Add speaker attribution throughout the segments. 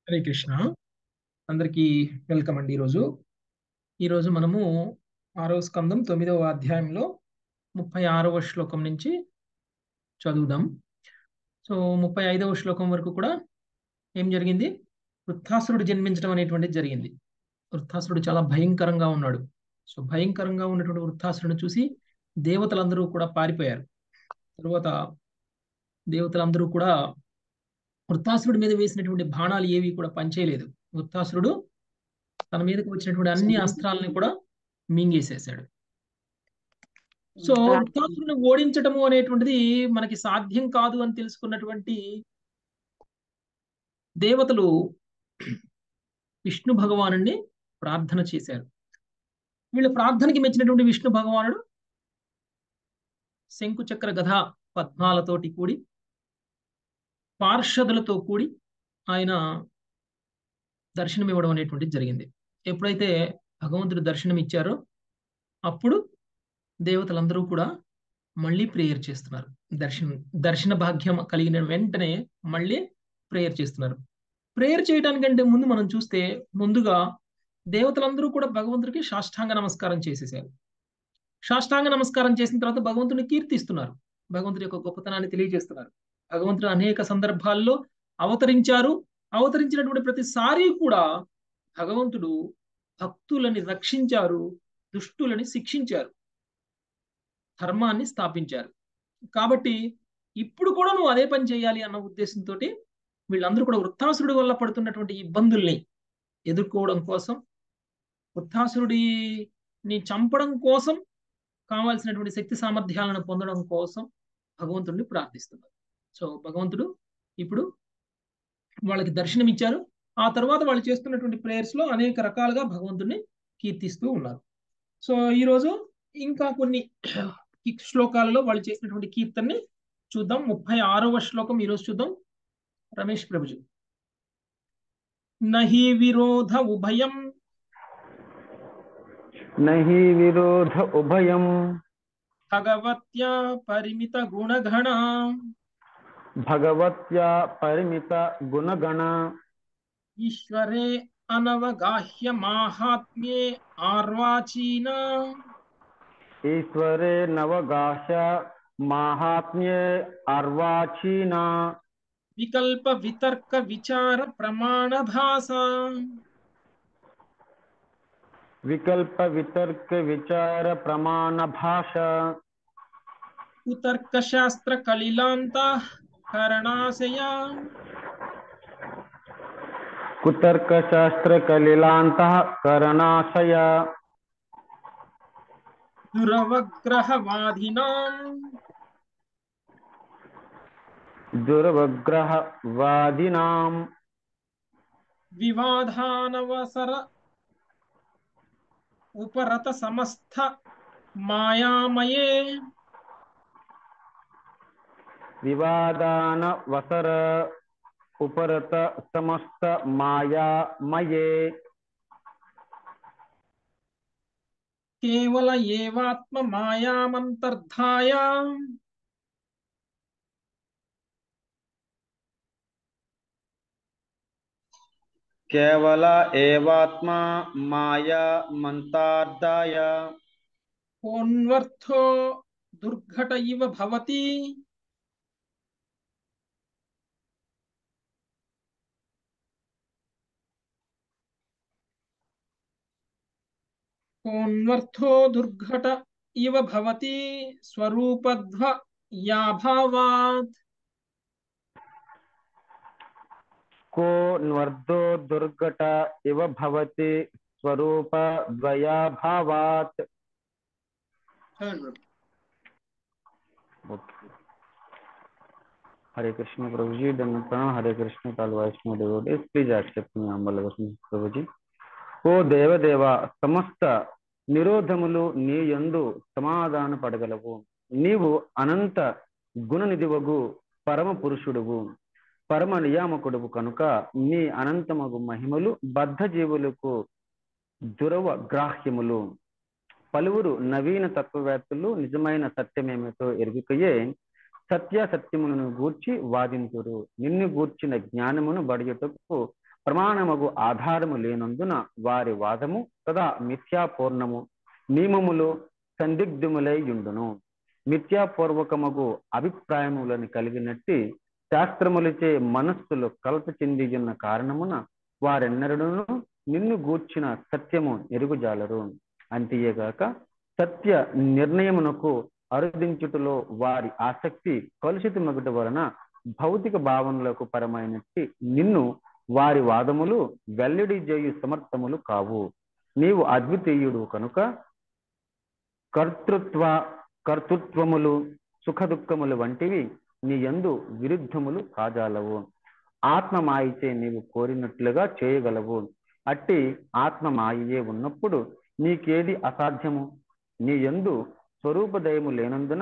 Speaker 1: హరే కృష్ణ అందరికీ వెల్కమ్ అండి ఈరోజు ఈరోజు మనము ఆరవ స్కందం తొమ్మిదవ అధ్యాయంలో ముప్పై ఆరవ శ్లోకం నుంచి చదువుదాం సో ముప్పై ఐదవ శ్లోకం వరకు కూడా ఏం జరిగింది వృత్తాసురుడు జన్మించడం అనేటువంటిది జరిగింది వృత్తాసురుడు చాలా భయంకరంగా ఉన్నాడు సో భయంకరంగా ఉన్నటువంటి వృత్తాసురుడు చూసి దేవతలందరూ కూడా పారిపోయారు తరువాత దేవతలందరూ కూడా వృత్తాసురుడి మీద వేసినటువంటి బాణాలు ఏవి కూడా పనిచేయలేదు వృత్తాసురుడు తన మీదకి వచ్చినటువంటి అన్ని అస్త్రాలని కూడా మింగేసేసాడు సో వృత్తాసురుని ఓడించటము అనేటువంటిది మనకి సాధ్యం కాదు అని తెలుసుకున్నటువంటి దేవతలు విష్ణు భగవాను ప్రార్థన చేశారు వీళ్ళ ప్రార్థనకి మెచ్చినటువంటి విష్ణు భగవానుడు శంకుచక్ర గధ పద్మాలతోటి కూడి పార్షదులతో కూడి ఆయన దర్శనం ఇవ్వడం అనేటువంటిది జరిగింది ఎప్పుడైతే భగవంతుడు దర్శనం ఇచ్చారో అప్పుడు దేవతలందరూ కూడా మళ్ళీ ప్రేయర్ చేస్తున్నారు దర్శనం దర్శన భాగ్యం కలిగిన వెంటనే మళ్ళీ ప్రేయర్ చేస్తున్నారు ప్రేయర్ చేయడానికంటే ముందు మనం చూస్తే ముందుగా దేవతలందరూ కూడా భగవంతుడికి సాష్టాంగ నమస్కారం చేసేసారు సాష్టాంగ నమస్కారం చేసిన తర్వాత భగవంతుడిని కీర్తిస్తున్నారు భగవంతుడి యొక్క గొప్పతనాన్ని తెలియజేస్తున్నారు భగవంతుడు అనేక సందర్భాల్లో అవతరించారు అవతరించినటువంటి ప్రతిసారి కూడా భగవంతుడు భక్తులని రక్షించారు దుష్టులని శిక్షించారు ధర్మాన్ని స్థాపించారు కాబట్టి ఇప్పుడు కూడా నువ్వు అదే పని చేయాలి అన్న ఉద్దేశంతో వీళ్ళందరూ కూడా వృత్తాసురుడి వల్ల పడుతున్నటువంటి ఇబ్బందుల్ని ఎదుర్కోవడం కోసం వృత్తాసురుడిని చంపడం కోసం కావాల్సినటువంటి శక్తి సామర్థ్యాలను పొందడం కోసం భగవంతుడిని ప్రార్థిస్తున్నారు సో భగవంతుడు ఇప్పుడు వాళ్ళకి దర్శనం ఇచ్చారు ఆ తర్వాత వాళ్ళు చేస్తున్నటువంటి ప్రేయర్స్ లో అనేక రకాలుగా భగవంతుడిని కీర్తిస్తూ ఉన్నారు సో ఈరోజు ఇంకా కొన్ని శ్లోకాలలో వాళ్ళు చేసినటువంటి కీర్తనని చూద్దాం ముప్పై ఆరవ శ్లోకం ఈరోజు చూద్దాం రమేష్ ప్రభుజీ నహి విరోధ ఉభయం
Speaker 2: నహి విరోధ ఉభయం
Speaker 1: భగవత్యా పరిమిత గుణగణ
Speaker 2: భగవత్యా పరిమిత గుణగణ
Speaker 1: ఈశ్వరే అనవగాహ్య మాహాత్మ్యే ఆర్వాచీన
Speaker 2: ఈశ్వరే నవగాహ మాహాత్మ్యే అర్వాచీన
Speaker 1: వికల్ప వితర్క విచార ప్రమాణ భాష
Speaker 2: వికల్ప వితర్క విచార ప్రమాణ భాష
Speaker 1: కుతర్క శాస్త్ర కలిలాంత కరణాశయ
Speaker 2: కుతర్క శాస్త్ర కలిలాంత కరణాశయ
Speaker 1: దురవగ్రహవాదినాం
Speaker 2: దుర్వగ్రహవాదినాం
Speaker 1: వివాదానవసర ఉపరత సమస్త మాయామయే
Speaker 2: వివాదాన వసర ఉపరత సమస్త మాయామయే
Speaker 1: కేవల ఏవాత్మ మాయామంతర్ధాయ
Speaker 3: కేవల ఏవాత్మా మాయా మంతార్థాయ
Speaker 1: కోన్వర్థో దుర్ఘట ఇవ భవతి కోన్వర్థో దుర్ఘట ఇవ భవతి స్వరూపధ్వ యాభావాత్
Speaker 2: కో న్వర్ధో దుర్ఘట ఇవ భవతి స్వరూప ద్వయాభావాత్ हरे कृष्ण प्रभु जी दंड प्रणाम हरे कृष्ण काल वैष्णव devotees please accept me humble listening Prabhu ji ఓ దేవదేవ సమస్త నిరోధములు నీ యందు సమాధాన పడగలవు నీవు అనంత గుణనిధివగు పరమ పురుషుడువు పరమ నియామకుడువు కనుక నీ అనంతమగు మహిమలు బద్ధ జీవులకు దురవ గ్రాహ్యములు పలువురు నవీన తత్వవేత్తలు నిజమైన సత్యమేమిటో ఎరుగుకయే సత్యాసత్యములను గూర్చి వాదింతురు నిన్ను గూర్చిన జ్ఞానమును బడియుటకు ప్రమాణముగు ఆధారము లేనందున వారి వాదము సదా మిథ్యాపూర్ణము నియమములు సందిగ్ధములై ఉండును మిథ్యాపూర్వకముగు అభిప్రాయములను కలిగినట్టి శాస్త్రములచే మనస్సులు కలత చెందియున్న కారణమున వారెన్నరూ నిన్ను గూర్చిన సత్యము ఎరుగుజాలరు అంతేగాక సత్య నిర్ణయమునకు అరుదించుటలో వారి ఆసక్తి కలుషిత మగుట వలన భౌతిక భావనలకు పరమైనట్టి నిన్ను వారి వాదములు వెల్లడి చేయు సమర్థములు కావు నీవు అద్వితీయుడు కనుక కర్తృత్వ కర్తృత్వములు సుఖ దుఃఖములు వంటివి నీ యందు విరుద్ధములు కాజాలవు ఆత్మ మాయిచే నీవు కోరినట్లుగా చేయగలవు అట్టి ఆత్మ మాయయే ఉన్నప్పుడు నీకేది అసాధ్యము నీ యందు స్వరూపదయము లేనందున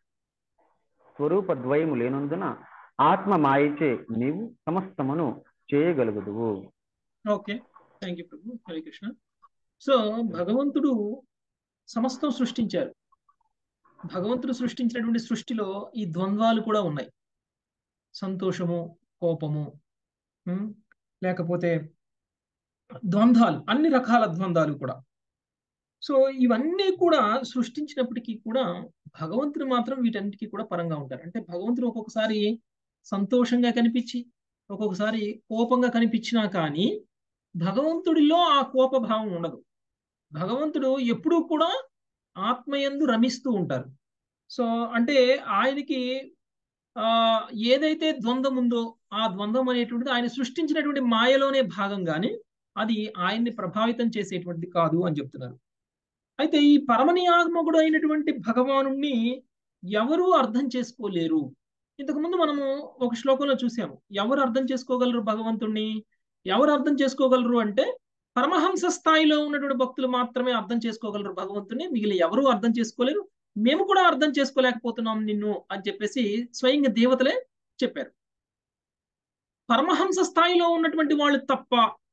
Speaker 2: స్వరూపద్వయము లేనందున ఆత్మ మాయచే నీవు సమస్తమును చేయగలుగుదువు
Speaker 1: okay thank you Prabhu Hare Krishna so భగవంతుడు సమస్తం సృష్టించారు భగవంతుడు సృష్టించినటువంటి సృష్టిలో ఈ ద్వంద్వాలు కూడా ఉన్నాయి సంతోషము కోపము ఉమ్, లేకపోతే ద్వంద్వాలు అన్ని రకాల ద్వంద్వాలు కూడా సో ఇవన్నీ కూడా సృష్టించినప్పటికీ కూడా భగవంతుడు మాత్రం వీటన్నిటికీ కూడా పరంగా ఉంటారు అంటే భగవంతుడు ఒక్కొక్కసారి సంతోషంగా కనిపించి ఒక్కొక్కసారి కోపంగా కనిపించినా కానీ భగవంతుడిలో ఆ కోపభావం ఉండదు భగవంతుడు ఎప్పుడూ కూడా ఆత్మయందు రమిస్తూ ఉంటారు సో అంటే ఆయనకి ఆ ఏదైతే ద్వంద్వం ఉందో ఆ ద్వంద్వం అనేటువంటిది ఆయన సృష్టించినటువంటి మాయలోనే భాగంగానే అది ఆయన్ని ప్రభావితం చేసేటువంటిది కాదు అని చెప్తున్నారు అయితే ఈ పరమనియాత్మకుడు అయినటువంటి భగవానుణ్ణి ఎవరూ అర్థం చేసుకోలేరు ఇంతకుముందు మనము ఒక శ్లోకంలో చూసాము ఎవరు అర్థం చేసుకోగలరు భగవంతుణ్ణి ఎవరు అర్థం చేసుకోగలరు అంటే పరమహంస స్థాయిలో ఉన్నటువంటి భక్తులు మాత్రమే అర్థం చేసుకోగలరు భగవంతుని మిగిలిన ఎవరు అర్థం చేసుకోలేరు మేము కూడా అర్థం చేసుకోలేకపోతున్నాం నిన్ను అని చెప్పేసి స్వయంగా దేవతలే చెప్పారు పరమహంస స్థాయిలో ఉన్నటువంటి వాళ్ళు తప్ప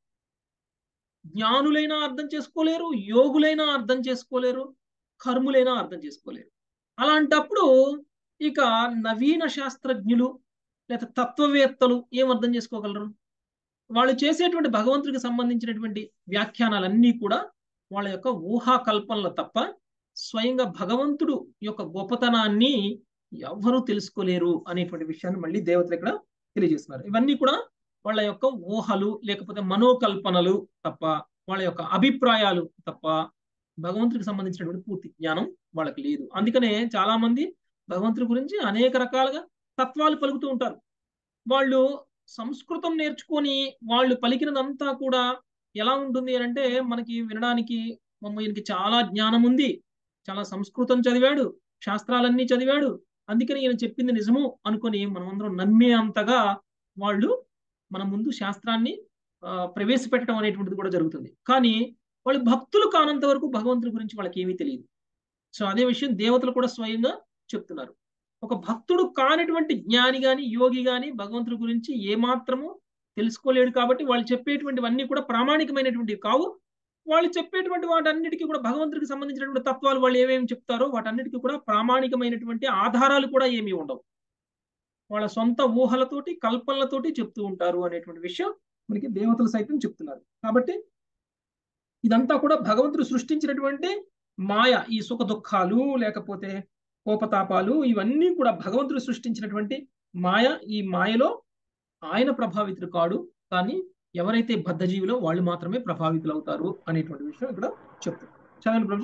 Speaker 1: జ్ఞానులైనా అర్థం చేసుకోలేరు యోగులైనా అర్థం చేసుకోలేరు కర్ములైనా అర్థం చేసుకోలేరు అలాంటప్పుడు ఇక నవీన శాస్త్రజ్ఞులు లేదా తత్వవేత్తలు ఏం అర్థం చేసుకోగలరు వాళ్ళు చేసేటువంటి భగవంతుడికి సంబంధించినటువంటి వ్యాఖ్యానాలన్నీ కూడా వాళ్ళ యొక్క ఊహా కల్పనలు తప్ప స్వయంగా భగవంతుడు యొక్క గొప్పతనాన్ని ఎవ్వరూ తెలుసుకోలేరు అనేటువంటి విషయాన్ని మళ్ళీ దేవతలు ఇక్కడ తెలియజేస్తున్నారు ఇవన్నీ కూడా వాళ్ళ యొక్క ఊహలు లేకపోతే మనోకల్పనలు తప్ప వాళ్ళ యొక్క అభిప్రాయాలు తప్ప భగవంతుడికి సంబంధించినటువంటి పూర్తి జ్ఞానం వాళ్ళకి లేదు అందుకనే చాలా మంది భగవంతుడి గురించి అనేక రకాలుగా తత్వాలు పలుకుతూ ఉంటారు వాళ్ళు సంస్కృతం నేర్చుకొని వాళ్ళు పలికినదంతా కూడా ఎలా ఉంటుంది అని అంటే మనకి వినడానికి మమ్మ ఈయనకి చాలా జ్ఞానం ఉంది చాలా సంస్కృతం చదివాడు శాస్త్రాలన్నీ చదివాడు అందుకని ఈయన చెప్పింది నిజము అనుకొని మనమందరం నమ్మే అంతగా వాళ్ళు మన ముందు శాస్త్రాన్ని ప్రవేశపెట్టడం అనేటువంటిది కూడా జరుగుతుంది కానీ వాళ్ళు భక్తులు కానంత వరకు భగవంతుడి గురించి వాళ్ళకి ఏమీ తెలియదు సో అదే విషయం దేవతలు కూడా స్వయంగా చెప్తున్నారు ఒక భక్తుడు కానిటువంటి జ్ఞాని గాని యోగి గాని భగవంతుడి గురించి ఏమాత్రము తెలుసుకోలేడు కాబట్టి వాళ్ళు చెప్పేటువంటివన్నీ కూడా ప్రామాణికమైనటువంటివి కావు వాళ్ళు చెప్పేటువంటి వాటన్నిటికీ కూడా భగవంతుడికి సంబంధించినటువంటి తత్వాలు వాళ్ళు ఏమేమి చెప్తారో వాటన్నిటికీ కూడా ప్రామాణికమైనటువంటి ఆధారాలు కూడా ఏమీ ఉండవు వాళ్ళ సొంత ఊహలతోటి కల్పనలతోటి చెప్తూ ఉంటారు అనేటువంటి విషయం మనకి దేవతలు సైతం చెప్తున్నారు కాబట్టి ఇదంతా కూడా భగవంతుడు సృష్టించినటువంటి మాయ ఈ సుఖ దుఃఖాలు లేకపోతే కోపతాపాలు ఇవన్నీ కూడా భగవంతుడు సృష్టించినటువంటి మాయ ఈ మాయలో ఆయన ప్రభావితుడు కాడు కానీ ఎవరైతే బద్ధజీవిలో వాళ్ళు మాత్రమే ప్రభావితులు అవుతారు అనేటువంటి విషయం ఇక్కడ చెప్తారు చదవండి ప్రభుజీ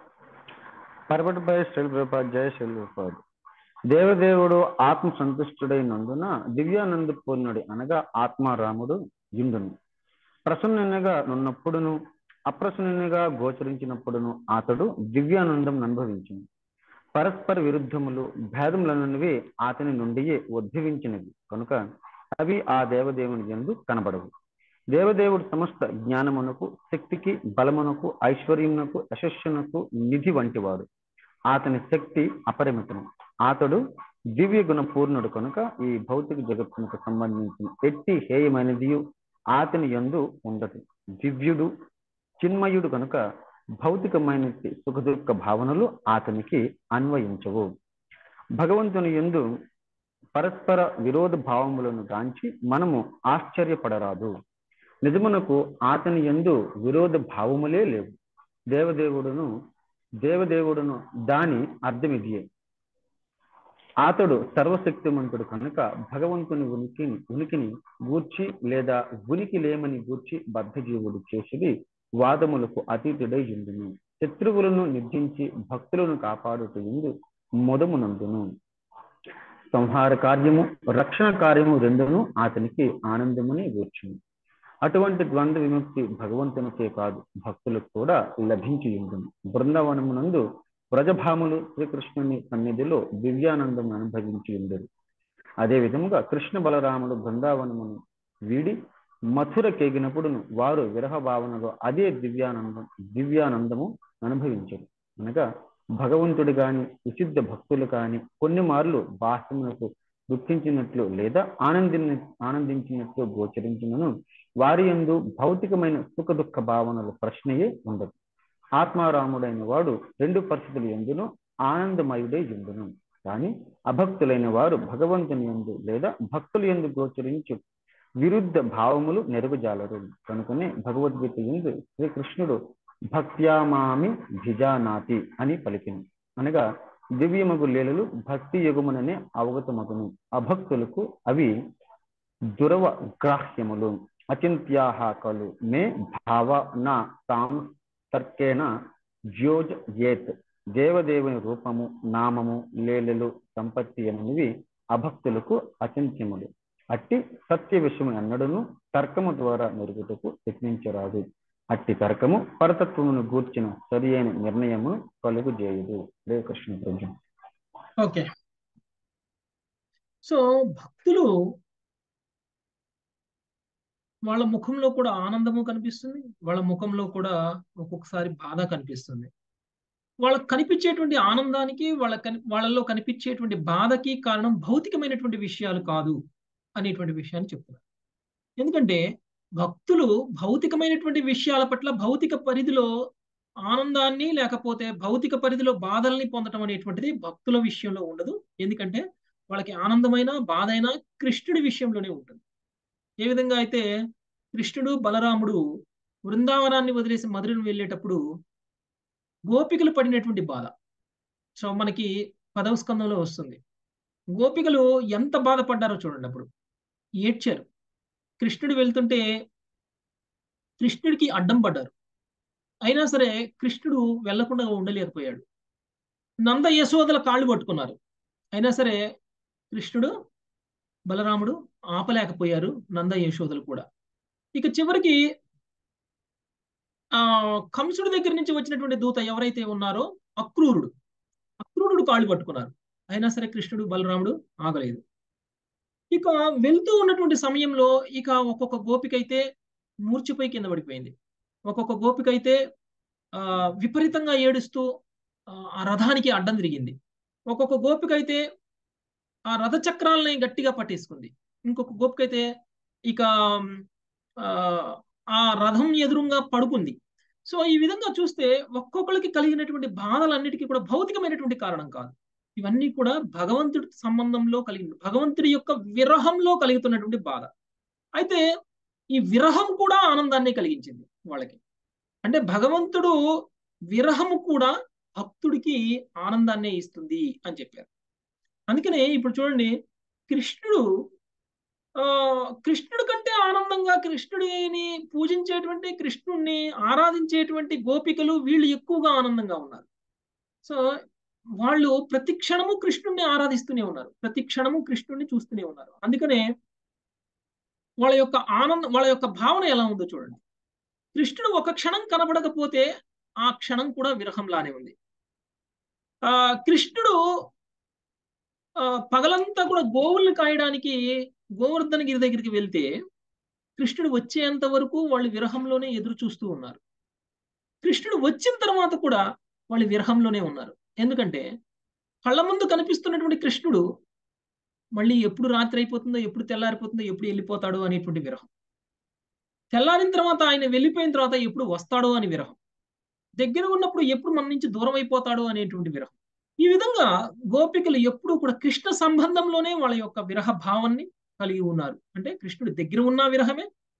Speaker 2: పరపటిపై శ్రీల్ ప్రభుపాద్ జయ శ్రీల్ ప్రభుపాద్ దేవదేవుడు ఆత్మ సంతుష్టుడైనందున దివ్యానంద పూర్ణుడి అనగా ఆత్మారాముడు ఇందును ప్రసన్నునిగా నున్నప్పుడును అప్రసన్నునిగా గోచరించినప్పుడును అతడు దివ్యానందం అనుభవించింది పరస్పర విరుద్ధములు భేదములనున్నవి అతని నుండియే ఉద్భవించినవి కనుక అవి ఆ దేవదేవుని ఎందు కనబడవు దేవదేవుడు సమస్త జ్ఞానమునకు శక్తికి బలమునకు ఐశ్వర్యమునకు యశస్సునకు నిధి వంటివాడు అతని శక్తి అపరిమితము అతడు దివ్య గుణ పూర్ణుడు కనుక ఈ భౌతిక జగత్తునకు సంబంధించిన ఎట్టి హేయమైనది అతని ఎందు ఉండదు దివ్యుడు చిన్మయుడు కనుక భౌతికమైన సుఖదుఖ భావనలు అతనికి అన్వయించవు భగవంతుని ఎందు పరస్పర విరోధ భావములను గాంచి మనము ఆశ్చర్యపడరాదు నిజమునకు అతని ఎందు విరోధ భావములే లేవు దేవదేవుడును దేవదేవుడును దాని అర్థం ఇదియే అతడు సర్వశక్తిమంతుడు కనుక భగవంతుని ఉనికిని ఉనికిని గూర్చి లేదా ఉనికి లేమని గూర్చి బద్ధజీవుడు చేసేది వాదములకు అతీతుడై ఉండును శత్రువులను నిర్జించి భక్తులను కాపాడుతూ ఎందు మొదమునందును సంహార కార్యము రక్షణ కార్యము రెండును అతనికి ఆనందముని కూర్చును అటువంటి ద్వంద్వ విముక్తి భగవంతునికే కాదు భక్తులకు కూడా లభించి ఉండును బృందావనమునందు వ్రజభాములు శ్రీకృష్ణుని సన్నిధిలో దివ్యానందం అనుభవించి ఉండరు అదే విధముగా కృష్ణ బలరాముడు బృందావనమును వీడి మథుర కేగినప్పుడును వారు విరహ భావనలో అదే దివ్యానందం దివ్యానందము అనుభవించరు అనగా భగవంతుడు గాని విశుద్ధ భక్తులు కాని కొన్ని మార్లు బాహ్యమునకు గుర్తించినట్లు లేదా ఆనంది ఆనందించినట్లు గోచరించినను వారి ఎందు భౌతికమైన సుఖ దుఃఖ భావనలు ప్రశ్నయే ఉండదు ఆత్మారాముడైన వాడు రెండు పరిస్థితులు ఎందును ఆనందమయుడై ఉండును కానీ అభక్తులైన వారు భగవంతుని ఎందు లేదా భక్తులు ఎందు గోచరించు విరుద్ధ భావములు నెరుగుజాలరు కనుకనే భగవద్గీత ఎందు శ్రీకృష్ణుడు భక్త్యామామి భిజానాతి అని పలికింది అనగా దివ్యమగు లీలలు భక్తి యుగముననే అవగతమగును అభక్తులకు అవి దురవ గ్రాహ్యములు అచింత్యాహ కలు మే భావ నా తాం తర్కేన జ్యోజ ఏత్ దేవదేవుని రూపము నామము లేలలు సంపత్తి అనేవి అభక్తులకు అచింత్యములు అట్టి సత్య విషయము ఎన్నడను తర్కము ద్వారా మెరుగుటకు యత్నించరాదు అట్టి తర్కము పరతత్వమును గూర్చిన సరి అయిన నిర్ణయము కలుగు చేయదు హరే కృష్ణ ప్రభు
Speaker 1: ఓకే సో భక్తులు వాళ్ళ ముఖంలో కూడా ఆనందము కనిపిస్తుంది వాళ్ళ ముఖంలో కూడా ఒక్కొక్కసారి బాధ కనిపిస్తుంది వాళ్ళకి కనిపించేటువంటి ఆనందానికి వాళ్ళ కని వాళ్ళలో కనిపించేటువంటి బాధకి కారణం భౌతికమైనటువంటి విషయాలు కాదు అనేటువంటి విషయాన్ని చెప్తున్నారు ఎందుకంటే భక్తులు భౌతికమైనటువంటి విషయాల పట్ల భౌతిక పరిధిలో ఆనందాన్ని లేకపోతే భౌతిక పరిధిలో బాధల్ని పొందటం అనేటువంటిది భక్తుల విషయంలో ఉండదు ఎందుకంటే వాళ్ళకి ఆనందమైన బాధ అయినా కృష్ణుడి విషయంలోనే ఉంటుంది ఏ విధంగా అయితే కృష్ణుడు బలరాముడు బృందావనాన్ని వదిలేసి మధురను వెళ్ళేటప్పుడు గోపికలు పడినటువంటి బాధ సో మనకి పదవ స్కందంలో వస్తుంది గోపికలు ఎంత బాధపడ్డారో చూడండి అప్పుడు ఏడ్చారు కృష్ణుడు వెళ్తుంటే కృష్ణుడికి అడ్డం పడ్డారు అయినా సరే కృష్ణుడు వెళ్లకుండా ఉండలేకపోయాడు నంద యశోదల కాళ్ళు పట్టుకున్నారు అయినా సరే కృష్ణుడు బలరాముడు ఆపలేకపోయారు నంద యశోదలు కూడా ఇక చివరికి ఆ కంసుడి దగ్గర నుంచి వచ్చినటువంటి దూత ఎవరైతే ఉన్నారో అక్రూరుడు అక్రూరుడు కాళ్ళు పట్టుకున్నారు అయినా సరే కృష్ణుడు బలరాముడు ఆగలేదు ఇక వెళ్తూ ఉన్నటువంటి సమయంలో ఇక ఒక్కొక్క గోపిక అయితే మూర్చిపోయి కింద పడిపోయింది ఒక్కొక్క గోపిక అయితే ఆ విపరీతంగా ఏడుస్తూ ఆ రథానికి అడ్డం తిరిగింది ఒక్కొక్క గోపిక అయితే ఆ రథ చక్రాలని గట్టిగా పట్టేసుకుంది ఇంకొక గోపిక అయితే ఇక ఆ రథం ఎదురుగా పడుకుంది సో ఈ విధంగా చూస్తే ఒక్కొక్కరికి కలిగినటువంటి బాధలన్నిటికీ కూడా భౌతికమైనటువంటి కారణం కాదు ఇవన్నీ కూడా భగవంతుడి సంబంధంలో కలిగి భగవంతుడి యొక్క విరహంలో కలుగుతున్నటువంటి బాధ అయితే ఈ విరహం కూడా ఆనందాన్ని కలిగించింది వాళ్ళకి అంటే భగవంతుడు విరహము కూడా భక్తుడికి ఆనందాన్నే ఇస్తుంది అని చెప్పారు అందుకనే ఇప్పుడు చూడండి కృష్ణుడు ఆ కృష్ణుడి కంటే ఆనందంగా కృష్ణుడిని పూజించేటువంటి కృష్ణుడిని ఆరాధించేటువంటి గోపికలు వీళ్ళు ఎక్కువగా ఆనందంగా ఉన్నారు సో వాళ్ళు ప్రతి క్షణము కృష్ణుడిని ఆరాధిస్తూనే ఉన్నారు ప్రతి క్షణము కృష్ణుడిని చూస్తూనే ఉన్నారు అందుకనే వాళ్ళ యొక్క ఆనందం వాళ్ళ యొక్క భావన ఎలా ఉందో చూడండి కృష్ణుడు ఒక క్షణం కనబడకపోతే ఆ క్షణం కూడా విరహంలానే ఉంది ఆ కృష్ణుడు ఆ పగలంతా కూడా గోవుల్ని కాయడానికి గోవర్ధనగిరి దగ్గరికి వెళ్తే కృష్ణుడు వచ్చేంత వరకు వాళ్ళు విరహంలోనే ఎదురు చూస్తూ ఉన్నారు కృష్ణుడు వచ్చిన తర్వాత కూడా వాళ్ళు విరహంలోనే ఉన్నారు ఎందుకంటే కళ్ళ ముందు కనిపిస్తున్నటువంటి కృష్ణుడు మళ్ళీ ఎప్పుడు రాత్రి అయిపోతుందో ఎప్పుడు తెల్లారిపోతుందో ఎప్పుడు వెళ్ళిపోతాడో అనేటువంటి విరహం తెల్లారిన తర్వాత ఆయన వెళ్ళిపోయిన తర్వాత ఎప్పుడు వస్తాడో అని విరహం దగ్గర ఉన్నప్పుడు ఎప్పుడు మన నుంచి దూరం అయిపోతాడో అనేటువంటి విరహం ఈ విధంగా గోపికలు ఎప్పుడూ కూడా కృష్ణ సంబంధంలోనే వాళ్ళ యొక్క విరహ భావాన్ని కలిగి ఉన్నారు అంటే కృష్ణుడి దగ్గర ఉన్న విరహమే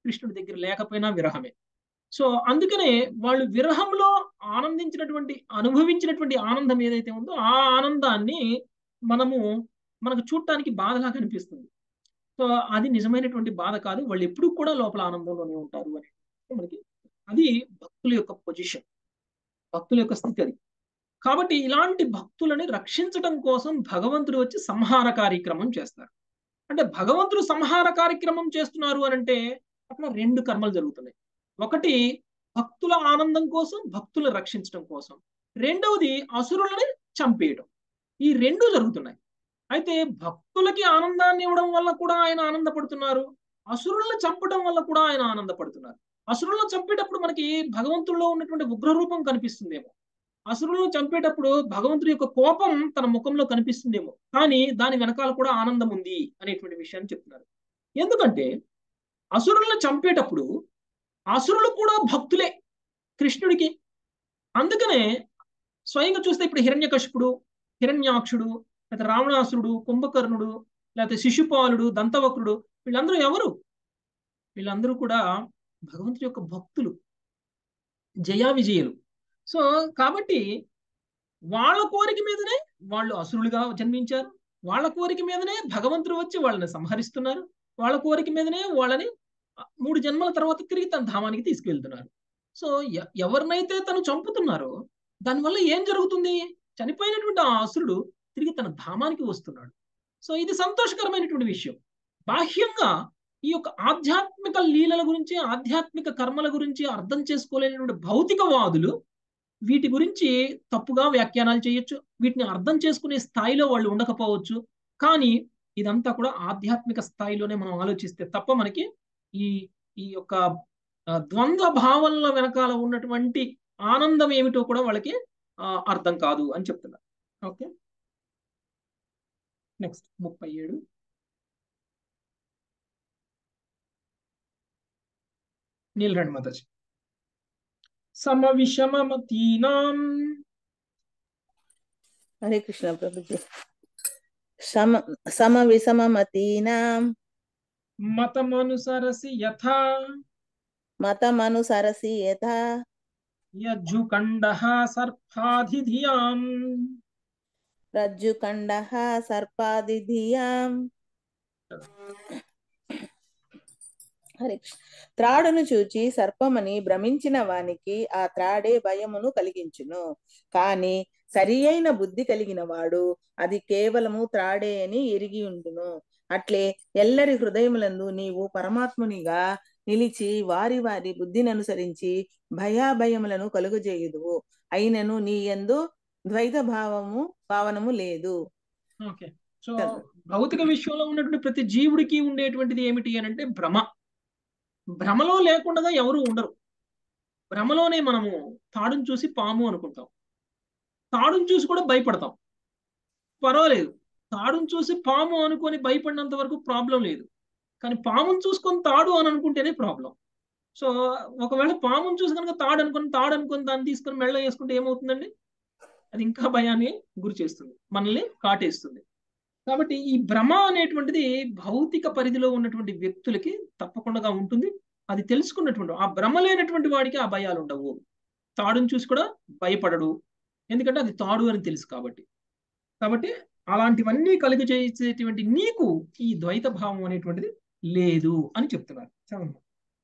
Speaker 1: కృష్ణుడి దగ్గర లేకపోయినా విరహమే సో అందుకనే వాళ్ళు విరహంలో ఆనందించినటువంటి అనుభవించినటువంటి ఆనందం ఏదైతే ఉందో ఆ ఆనందాన్ని మనము మనకు చూడటానికి బాధలాగా అనిపిస్తుంది సో అది నిజమైనటువంటి బాధ కాదు వాళ్ళు ఎప్పుడు కూడా లోపల ఆనందంలోనే ఉంటారు అని మనకి అది భక్తుల యొక్క పొజిషన్ భక్తుల యొక్క స్థితి అది కాబట్టి ఇలాంటి భక్తులని రక్షించడం కోసం భగవంతుడు వచ్చి సంహార కార్యక్రమం చేస్తారు అంటే భగవంతుడు సంహార కార్యక్రమం చేస్తున్నారు అని అంటే అక్కడ రెండు కర్మలు జరుగుతున్నాయి ఒకటి భక్తుల ఆనందం కోసం భక్తులు రక్షించడం కోసం రెండవది అసురులని చంపేయడం ఈ రెండు జరుగుతున్నాయి అయితే భక్తులకి ఆనందాన్ని ఇవ్వడం వల్ల కూడా ఆయన ఆనందపడుతున్నారు అసురులను చంపడం వల్ల కూడా ఆయన ఆనందపడుతున్నారు అసురులను చంపేటప్పుడు మనకి భగవంతుల్లో ఉన్నటువంటి ఉగ్రరూపం కనిపిస్తుందేమో అసురులను చంపేటప్పుడు భగవంతుడి యొక్క కోపం తన ముఖంలో కనిపిస్తుందేమో కానీ దాని వెనకాల కూడా ఆనందం ఉంది అనేటువంటి విషయాన్ని చెప్తున్నారు ఎందుకంటే అసురులను చంపేటప్పుడు అసురులు కూడా భక్తులే కృష్ణుడికి అందుకనే స్వయంగా చూస్తే ఇప్పుడు హిరణ్యకశిపుడు హిరణ్యాక్షుడు లేకపోతే రావణాసురుడు కుంభకర్ణుడు లేకపోతే శిశుపాలుడు దంతవక్రుడు వీళ్ళందరూ ఎవరు వీళ్ళందరూ కూడా భగవంతుడి యొక్క భక్తులు జయా విజయులు సో కాబట్టి వాళ్ళ కోరిక మీదనే వాళ్ళు అసురులుగా జన్మించారు వాళ్ళ కోరిక మీదనే భగవంతుడు వచ్చి వాళ్ళని సంహరిస్తున్నారు వాళ్ళ కోరిక మీదనే వాళ్ళని మూడు జన్మల తర్వాత తిరిగి తన ధామానికి తీసుకువెళ్తున్నారు సో ఎవరినైతే తను చంపుతున్నారో దానివల్ల ఏం జరుగుతుంది చనిపోయినటువంటి ఆ అసురుడు తిరిగి తన ధామానికి వస్తున్నాడు సో ఇది సంతోషకరమైనటువంటి విషయం బాహ్యంగా ఈ యొక్క ఆధ్యాత్మిక లీలల గురించి ఆధ్యాత్మిక కర్మల గురించి అర్థం చేసుకోలేనటువంటి భౌతికవాదులు వీటి గురించి తప్పుగా వ్యాఖ్యానాలు చేయొచ్చు వీటిని అర్థం చేసుకునే స్థాయిలో వాళ్ళు ఉండకపోవచ్చు కానీ ఇదంతా కూడా ఆధ్యాత్మిక స్థాయిలోనే మనం ఆలోచిస్తే తప్ప మనకి ఈ ఈ యొక్క ద్వంద్వ భావనల వెనకాల ఉన్నటువంటి ఆనందం ఏమిటో కూడా వాళ్ళకి అర్థం కాదు అని చెప్తున్నారు ఓకే నెక్స్ట్ ముప్పై ఏడు నీలరండి మాతాజీ సమ విషమమతీనాం
Speaker 4: హరే కృష్ణ ప్రభుజీ సమ సమ విషమమతీనాం
Speaker 1: మతమనుసరసి యథా
Speaker 4: మతమనుసరసి యథా
Speaker 1: యజ్జుకండః సర్పాధిధియాం
Speaker 4: రజ్జుకండః సర్పాదిధియాం హరే కృష్ణ త్రాడును చూచి సర్పమని భ్రమించిన వానికి ఆ త్రాడే భయమును కలిగించును కాని సరి అయిన బుద్ధి కలిగిన వాడు అది కేవలము త్రాడే అని ఎరిగి ఉండును అట్లే ఎల్లరి హృదయములందు నీవు పరమాత్మునిగా నిలిచి వారి వారి బుద్ధిని అనుసరించి భయాభయములను కలుగజేయుదువు అయినను నీ ఎందు ద్వైత భావము భావనము లేదు
Speaker 1: ఓకే సో భౌతిక విశ్వంలో ఉన్నటువంటి ప్రతి జీవుడికి ఉండేటువంటిది ఏమిటి అని అంటే భ్రమ భ్రమలో లేకుండా ఎవరు ఉండరు భ్రమలోనే మనము తాడును చూసి పాము అనుకుంటాం తాడును చూసి కూడా భయపడతాం పర్వాలేదు తాడును చూసి పాము అనుకొని భయపడినంత వరకు ప్రాబ్లం లేదు కానీ పామును చూసుకొని తాడు అని అనుకుంటేనే ప్రాబ్లం సో ఒకవేళ పామును చూసి కనుక తాడు అనుకుని తాడు అనుకుని దాన్ని తీసుకొని మెళ్ళ వేసుకుంటే ఏమవుతుందండి అది ఇంకా భయాన్ని గురి చేస్తుంది మనల్ని కాటేస్తుంది కాబట్టి ఈ భ్రమ అనేటువంటిది భౌతిక పరిధిలో ఉన్నటువంటి వ్యక్తులకి తప్పకుండా ఉంటుంది అది తెలుసుకున్నటువంటి ఆ భ్రమ లేనటువంటి వాడికి ఆ భయాలు ఉండవు తాడుని చూసి కూడా భయపడడు ఎందుకంటే అది తాడు అని తెలుసు కాబట్టి కాబట్టి అలాంటివన్నీ కలుగు చేసేటువంటి నీకు ఈ ద్వైత భావం అనేటువంటిది లేదు అని చెప్తున్నారు చదవండి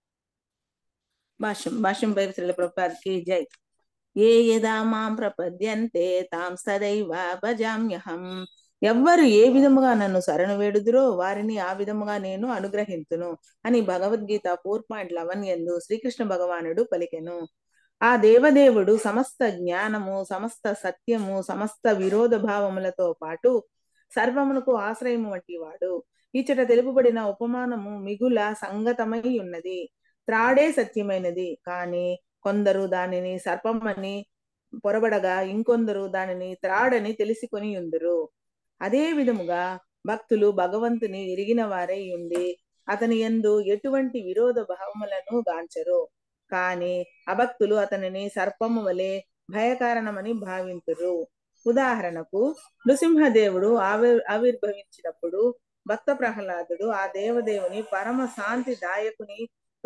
Speaker 4: భాష్యం భాష్యం పై శ్రీల ప్రభుపాదికి జై ఏ యదా మాం ప్రపద్యంతే తాం సదైవ భజామ్యహం ఎవ్వరు ఏ విధముగా నన్ను శరణు వేడుదురో వారిని ఆ విధముగా నేను అనుగ్రహింతును అని భగవద్గీత ఫోర్ పాయింట్ లెవెన్ ఎందు శ్రీకృష్ణ భగవానుడు పలికెను ఆ దేవదేవుడు సమస్త జ్ఞానము సమస్త సత్యము సమస్త విరోధ భావములతో పాటు సర్వమునకు ఆశ్రయము వంటి వాడు ఇచ్చట తెలుపబడిన ఉపమానము మిగుల సంగతమై ఉన్నది త్రాడే సత్యమైనది కాని కొందరు దానిని సర్పమని పొరబడగా ఇంకొందరు దానిని త్రాడని తెలిసికొని ఉందరు అదే విధముగా భక్తులు భగవంతుని ఎరిగిన వారై ఉండి అతని ఎందు ఎటువంటి విరోధ భావములను గాంచరు కాని అభక్తులు అతనిని సర్పము వలె భయకారణమని భావింతురు ఉదాహరణకు నృసింహదేవుడు ఆవిర్ ఆవిర్భవించినప్పుడు భక్త ప్రహ్లాదుడు ఆ దేవదేవుని పరమ శాంతి దాయకుని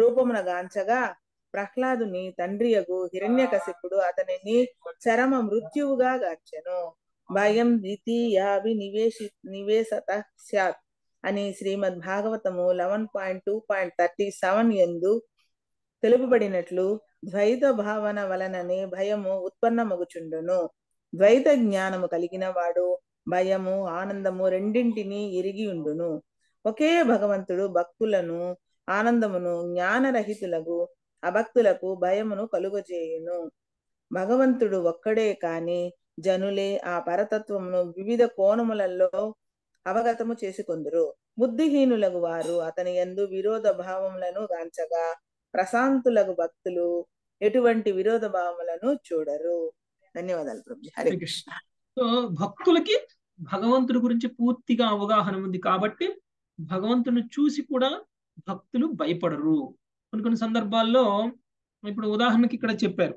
Speaker 4: రూపమున గాంచగా ప్రహ్లాదుని తండ్రియగు హిరణ్యకశిపుడు అతనిని చరమ మృత్యువుగా గాంచెను భయం ద్వితీయాభి నివేశి నివేశత స్యాత్ అని Shrimad Bhagavatam eleven point two point thirty seven ఎందు తెలుపబడినట్లు ద్వైత భావన వలననే భయము ఉత్పన్నమగుచుండును ద్వైత జ్ఞానము కలిగిన వాడు భయము ఆనందము రెండింటినీ ఎరిగి ఉండును ఒకే భగవంతుడు భక్తులను ఆనందమును జ్ఞానరహితులకు అభక్తులకు భయమును కలుగజేయును భగవంతుడు ఒక్కడే కాని జనులే ఆ పరతత్వమును వివిధ కోణములలో అవగతము చేసుకొందురు బుద్ధిహీనులకు వారు అతని యందు విరోధ భావములను గాంచగా ప్రశాంతులకు భక్తులు ఎటువంటి విరోధ భావములను చూడరు ధన్యవాదాలు ప్రభు హరి
Speaker 1: హరే కృష్ణ సో భక్తులకి భగవంతుడి గురించి పూర్తిగా అవగాహన ఉంది కాబట్టి భగవంతుని చూసి కూడా భక్తులు భయపడరు కొన్ని కొన్ని సందర్భాల్లో ఇప్పుడు ఉదాహరణకి ఇక్కడ చెప్పారు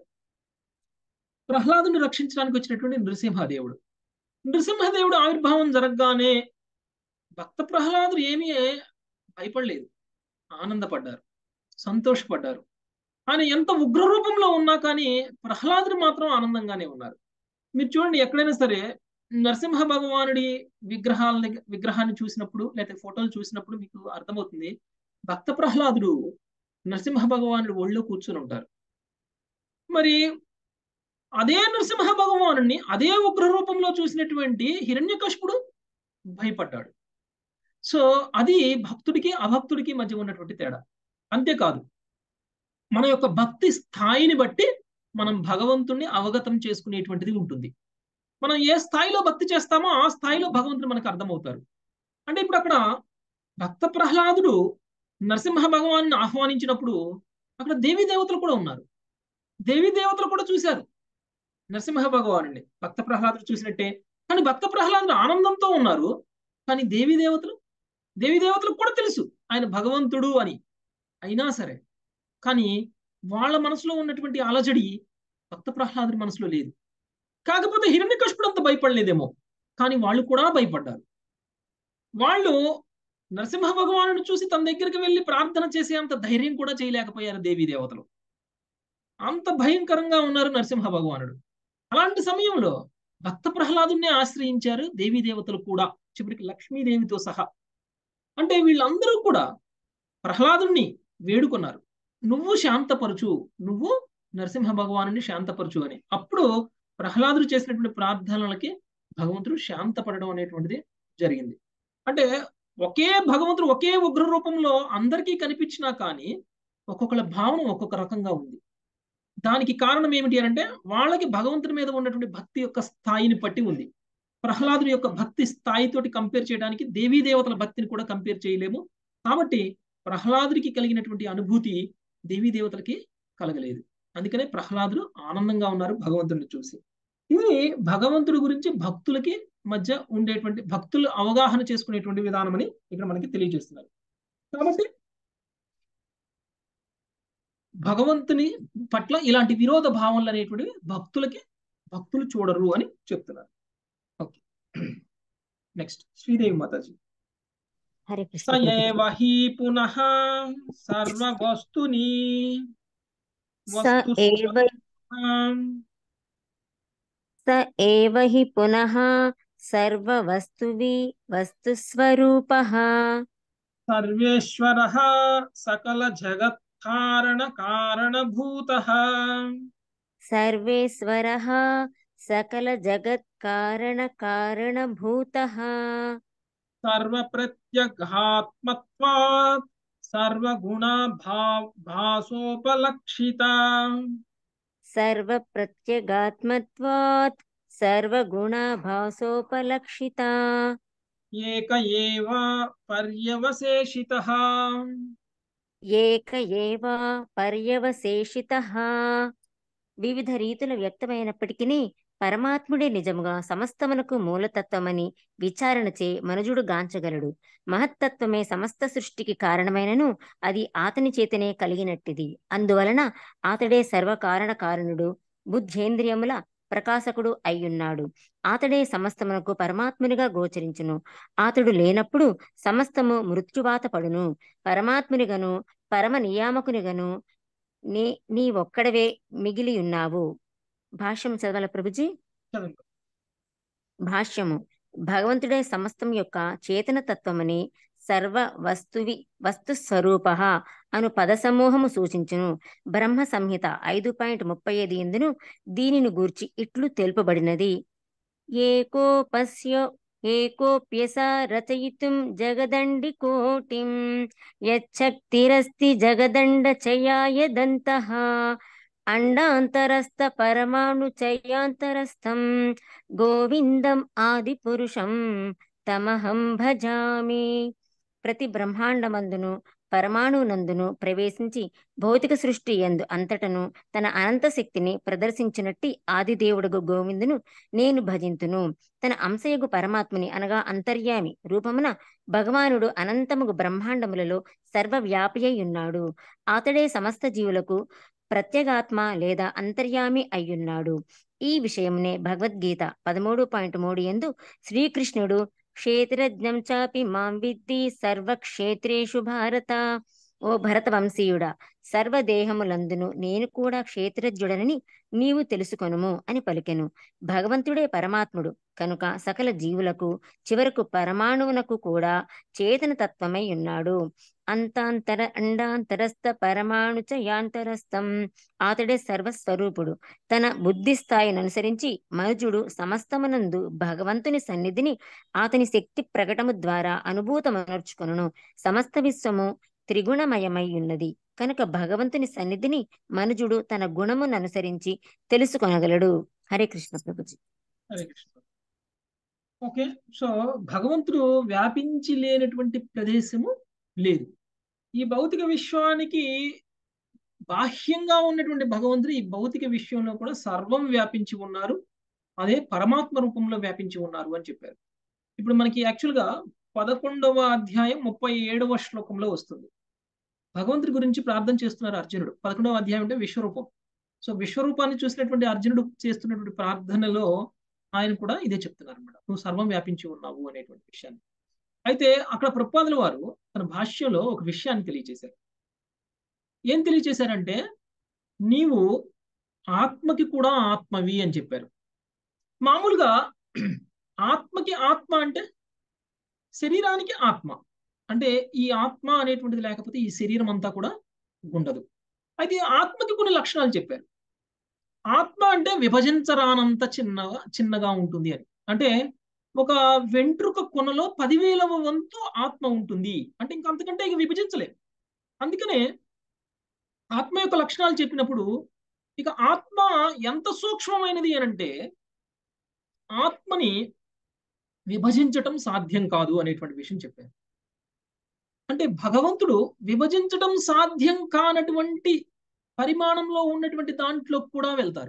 Speaker 1: ప్రహ్లాదుని రక్షించడానికి వచ్చినటువంటి నృసింహదేవుడు నృసింహదేవుడు ఆవిర్భావం జరగగానే భక్త ప్రహ్లాదుడు ఏమీ భయపడలేదు ఆనందపడ్డారు సంతోషపడ్డారు ఆయన ఎంత ఉగ్ర రూపంలో ఉన్నా కానీ ప్రహ్లాదుడు మాత్రం ఆనందంగానే ఉన్నారు మీరు చూడండి ఎక్కడైనా సరే నరసింహ భగవానుడి విగ్రహాలని విగ్రహాన్ని చూసినప్పుడు లేకపోతే ఫోటోలు చూసినప్పుడు మీకు అర్థమవుతుంది భక్త ప్రహ్లాదుడు నరసింహ భగవానుడు ఒళ్ళో కూర్చుని ఉంటారు మరి అదే నరసింహ భగవానుడిని అదే ఉగ్ర రూపంలో చూసినటువంటి హిరణ్యకశిపుడు భయపడ్డాడు సో అది భక్తుడికి అభక్తుడికి మధ్య ఉన్నటువంటి తేడా అంతేకాదు మన యొక్క భక్తి స్థాయిని బట్టి మనం భగవంతుణ్ణి అవగతం చేసుకునేటువంటిది ఉంటుంది మనం ఏ స్థాయిలో భక్తి చేస్తామో ఆ స్థాయిలో భగవంతుడు మనకు అర్థమవుతారు అంటే ఇప్పుడు అక్కడ భక్త ప్రహ్లాదుడు నరసింహ భగవాన్ని ఆహ్వానించినప్పుడు అక్కడ దేవీ దేవతలు కూడా ఉన్నారు దేవీ దేవతలు కూడా చూశారు నరసింహ భగవాను భక్త ప్రహ్లాదుడు చూసినట్టే కానీ భక్త ప్రహ్లాదుడు ఆనందంతో ఉన్నారు కానీ దేవీ దేవతలు దేవీ దేవతలకు కూడా తెలుసు ఆయన భగవంతుడు అని అయినా సరే కానీ వాళ్ళ మనసులో ఉన్నటువంటి అలజడి భక్త ప్రహ్లాదుడి మనసులో లేదు కాకపోతే హిరణ్యకశిపుడు అంత భయపడలేదేమో కానీ వాళ్ళు కూడా భయపడ్డారు వాళ్ళు నరసింహ భగవాను చూసి తన దగ్గరికి వెళ్ళి ప్రార్థన చేసే అంత ధైర్యం కూడా చేయలేకపోయారు దేవీ దేవతలు అంత భయంకరంగా ఉన్నారు నరసింహ భగవానుడు అలాంటి సమయంలో భక్త ప్రహ్లాదుని ఆశ్రయించారు దేవీ దేవతలు కూడా చివరికి లక్ష్మీదేవితో సహా అంటే వీళ్ళందరూ కూడా ప్రహ్లాదుని వేడుకున్నారు నువ్వు శాంతపరచు నువ్వు నరసింహ భగవాను శాంతపరచు అని అప్పుడు ప్రహ్లాదుడు చేసినటువంటి ప్రార్థనలకి భగవంతుడు శాంతపడడం అనేటువంటిది జరిగింది అంటే ఒకే భగవంతుడు ఒకే ఉగ్ర రూపంలో అందరికీ కనిపించినా కానీ ఒక్కొక్కళ్ళ భావన ఒక్కొక్క రకంగా ఉంది దానికి కారణం ఏమిటి అంటే వాళ్ళకి భగవంతుడి మీద ఉన్నటువంటి భక్తి యొక్క స్థాయిని బట్టి ఉంది ప్రహ్లాదుడి యొక్క భక్తి స్థాయితోటి కంపేర్ చేయడానికి దేవీ దేవతల భక్తిని కూడా కంపేర్ చేయలేము కాబట్టి ప్రహ్లాదుడికి కలిగినటువంటి అనుభూతి దేవీ దేవతలకి కలగలేదు అందుకనే ప్రహ్లాదుడు ఆనందంగా ఉన్నారు భగవంతుడిని చూసి ఇది భగవంతుడి గురించి భక్తులకి మధ్య ఉండేటువంటి భక్తులు అవగాహన చేసుకునేటువంటి విధానం అని ఇక్కడ మనకి తెలియజేస్తున్నారు కాబట్టి భగవంతుని పట్ల ఇలాంటి విరోధ భావనలు అనేటువంటివి భక్తులకి భక్తులు చూడరు అని చెప్తున్నారు ఓకే నెక్స్ట్ శ్రీదేవి మాతాజీ
Speaker 5: హరే
Speaker 1: స
Speaker 5: కృష్ణ
Speaker 1: ఏవ హి పునః సర్వవస్తుని
Speaker 5: స ఏవ
Speaker 1: వస్తుస్వరూపం
Speaker 5: స ఏవ హి పునః సర్వవస్తువి వస్తుస్వరూపః
Speaker 1: సర్వేశ్వరः సకల జగత్కారణ కారణభూతः
Speaker 5: సర్వేశ్వరः సకల జగత్కారణ కారణభూతः
Speaker 1: సర్వప్రత్యగాత్మత్వాత్ సర్వగుణ భాసోపలక్షిత
Speaker 5: సర్వప్రత్యగాత్మత్వాత్ సర్వగుణాభాసోపలక్షితా
Speaker 1: ఏక ఏవ పర్యవశేషితः
Speaker 5: ఏక ఏవ పర్యవశేషితః వివిధ రీతుల వ్యక్తమైనప్పటికీ పరమాత్ముడే నిజముగా సమస్తమునకు మూలతత్వమని విచారణచే మనుజుడు గాంచగలడు మహత్తత్వమే సమస్త సృష్టికి కారణమైనను అది ఆతని చేతనే కలిగినట్టిది అందువలన ఆతడే సర్వకారణ కారణుడు బుద్ధేంద్రియముల ప్రకాశకుడు అయ్యున్నాడు ఆతడే సమస్తమునకు పరమాత్మునిగా గోచరించును ఆతడు లేనప్పుడు సమస్తము మృత్యువాత పడును పరమాత్మునిగను పరమ నియామకునిగను నీ నీ ఒక్కడవే మిగిలి ఉన్నావు భాష్యం చదవాల ప్రభుజీ
Speaker 1: చదవండి
Speaker 5: భాష్యము భగవంతుడే సమస్తం యొక్క చేతన తత్వమని సర్వ వస్తువి వస్తు స్వరూప అను పద సమూహము సూచించును బ్రహ్మ సంహిత ఐదు పాయింట్ ముప్పై ఐదు ఎందును దీనిని గూర్చి ఇట్లు తెలుపబడినది ఏకోపస్య ఏకోప్యస రచయితుం జగదండి కోటిం యచ్చక్తిరస్తి జగదండ చయాయ దంతః అండాంతరస్థ పరమాణు చయాంతరస్థం గోవిందం ఆది పురుషం తమహం భజామి ప్రతి బ్రహ్మాండమందును పరమాణునందును ప్రవేశించి భౌతిక సృష్టి యందు అంతటను తన అనంత శక్తిని ప్రదర్శించినట్టి ఆదిదేవుడుగు గోవిందును నేను భజింతును తన అంశయగు పరమాత్ముని అనగా అంతర్యామి రూపమున భగవానుడు అనంతముగు బ్రహ్మాండములలో సర్వవ్యాపి అయి ఉన్నాడు అతడే సమస్త జీవులకు ప్రత్యేగాత్మ లేదా అంతర్యామి అయ్యున్నాడు ఈ విషయమునే భగవద్గీత పదమూడు పాయింట్ మూడు ఎందు శ్రీకృష్ణుడు క్షేత్రజ్ఞం చాపి మాం విద్ధి సర్వక్షేత్రేషు భారత ఓ భరత వంశీయుడా సర్వదేహములందును నేను కూడా క్షేత్రజ్ఞుడనని నీవు తెలుసుకొనుము అని పలికెను భగవంతుడే పరమాత్ముడు కనుక సకల జీవులకు చివరకు పరమాణువునకు కూడా చేతన తత్వమై ఉన్నాడు అంతాంతర అండాంతరస్థ పరమాణు చ యాంతరస్థం అతడే సర్వస్వరూపుడు తన బుద్ధి స్థాయిని అనుసరించి మనుజుడు సమస్తమునందు భగవంతుని సన్నిధిని అతని శక్తి ప్రకటము ద్వారా అనుభూతమనర్చుకొనును సమస్త విశ్వము త్రిగుణమయమై ఉన్నది కనుక భగవంతుని సన్నిధిని మనుజుడు తన గుణమును అనుసరించి తెలుసుకొనగలడు హరే కృష్ణ ప్రభుజీ
Speaker 1: హరే కృష్ణ ఓకే సో భగవంతుడు వ్యాపించి లేనటువంటి ప్రదేశము లేదు ఈ భౌతిక విశ్వానికి బాహ్యంగా ఉన్నటువంటి భగవంతుడు ఈ భౌతిక విశ్వంలో కూడా సర్వం వ్యాపించి ఉన్నారు అదే పరమాత్మ రూపంలో వ్యాపించి ఉన్నారు అని చెప్పారు ఇప్పుడు మనకి యాక్చువల్గా పదకొండవ అధ్యాయం ముప్పై ఏడవ శ్లోకంలో వస్తుంది భగవంతుడి గురించి ప్రార్థన చేస్తున్నారు అర్జునుడు పదకొండవ అధ్యాయం అంటే విశ్వరూపం సో విశ్వరూపాన్ని చూసినటువంటి అర్జునుడు చేస్తున్నటువంటి ప్రార్థనలో ఆయన కూడా ఇదే చెప్తున్నారు అనమాట నువ్వు సర్వం వ్యాపించి ఉన్నావు అనేటువంటి విషయాన్ని అయితే అక్కడ ప్రపాదుల వారు తన భాష్యంలో ఒక విషయాన్ని తెలియజేశారు ఏం తెలియజేశారంటే నీవు ఆత్మకి కూడా ఆత్మవి అని చెప్పారు మామూలుగా ఆత్మకి ఆత్మ అంటే శరీరానికి ఆత్మ అంటే ఈ ఆత్మ అనేటువంటిది లేకపోతే ఈ శరీరం అంతా కూడా ఉండదు అయితే ఆత్మకి కొన్ని లక్షణాలు చెప్పారు ఆత్మ అంటే విభజించరానంత చిన్నగా చిన్నగా ఉంటుంది అని అంటే ఒక వెంట్రుక కొనలో పదివేలవ వంతు ఆత్మ ఉంటుంది అంటే ఇంక అంతకంటే ఇక విభజించలేదు అందుకనే ఆత్మ యొక్క లక్షణాలు చెప్పినప్పుడు ఇక ఆత్మ ఎంత సూక్ష్మమైనది అని అంటే ఆత్మని విభజించటం సాధ్యం కాదు అనేటువంటి విషయం చెప్పారు అంటే భగవంతుడు విభజించటం సాధ్యం కానటువంటి పరిమాణంలో ఉన్నటువంటి దాంట్లో కూడా వెళ్తారు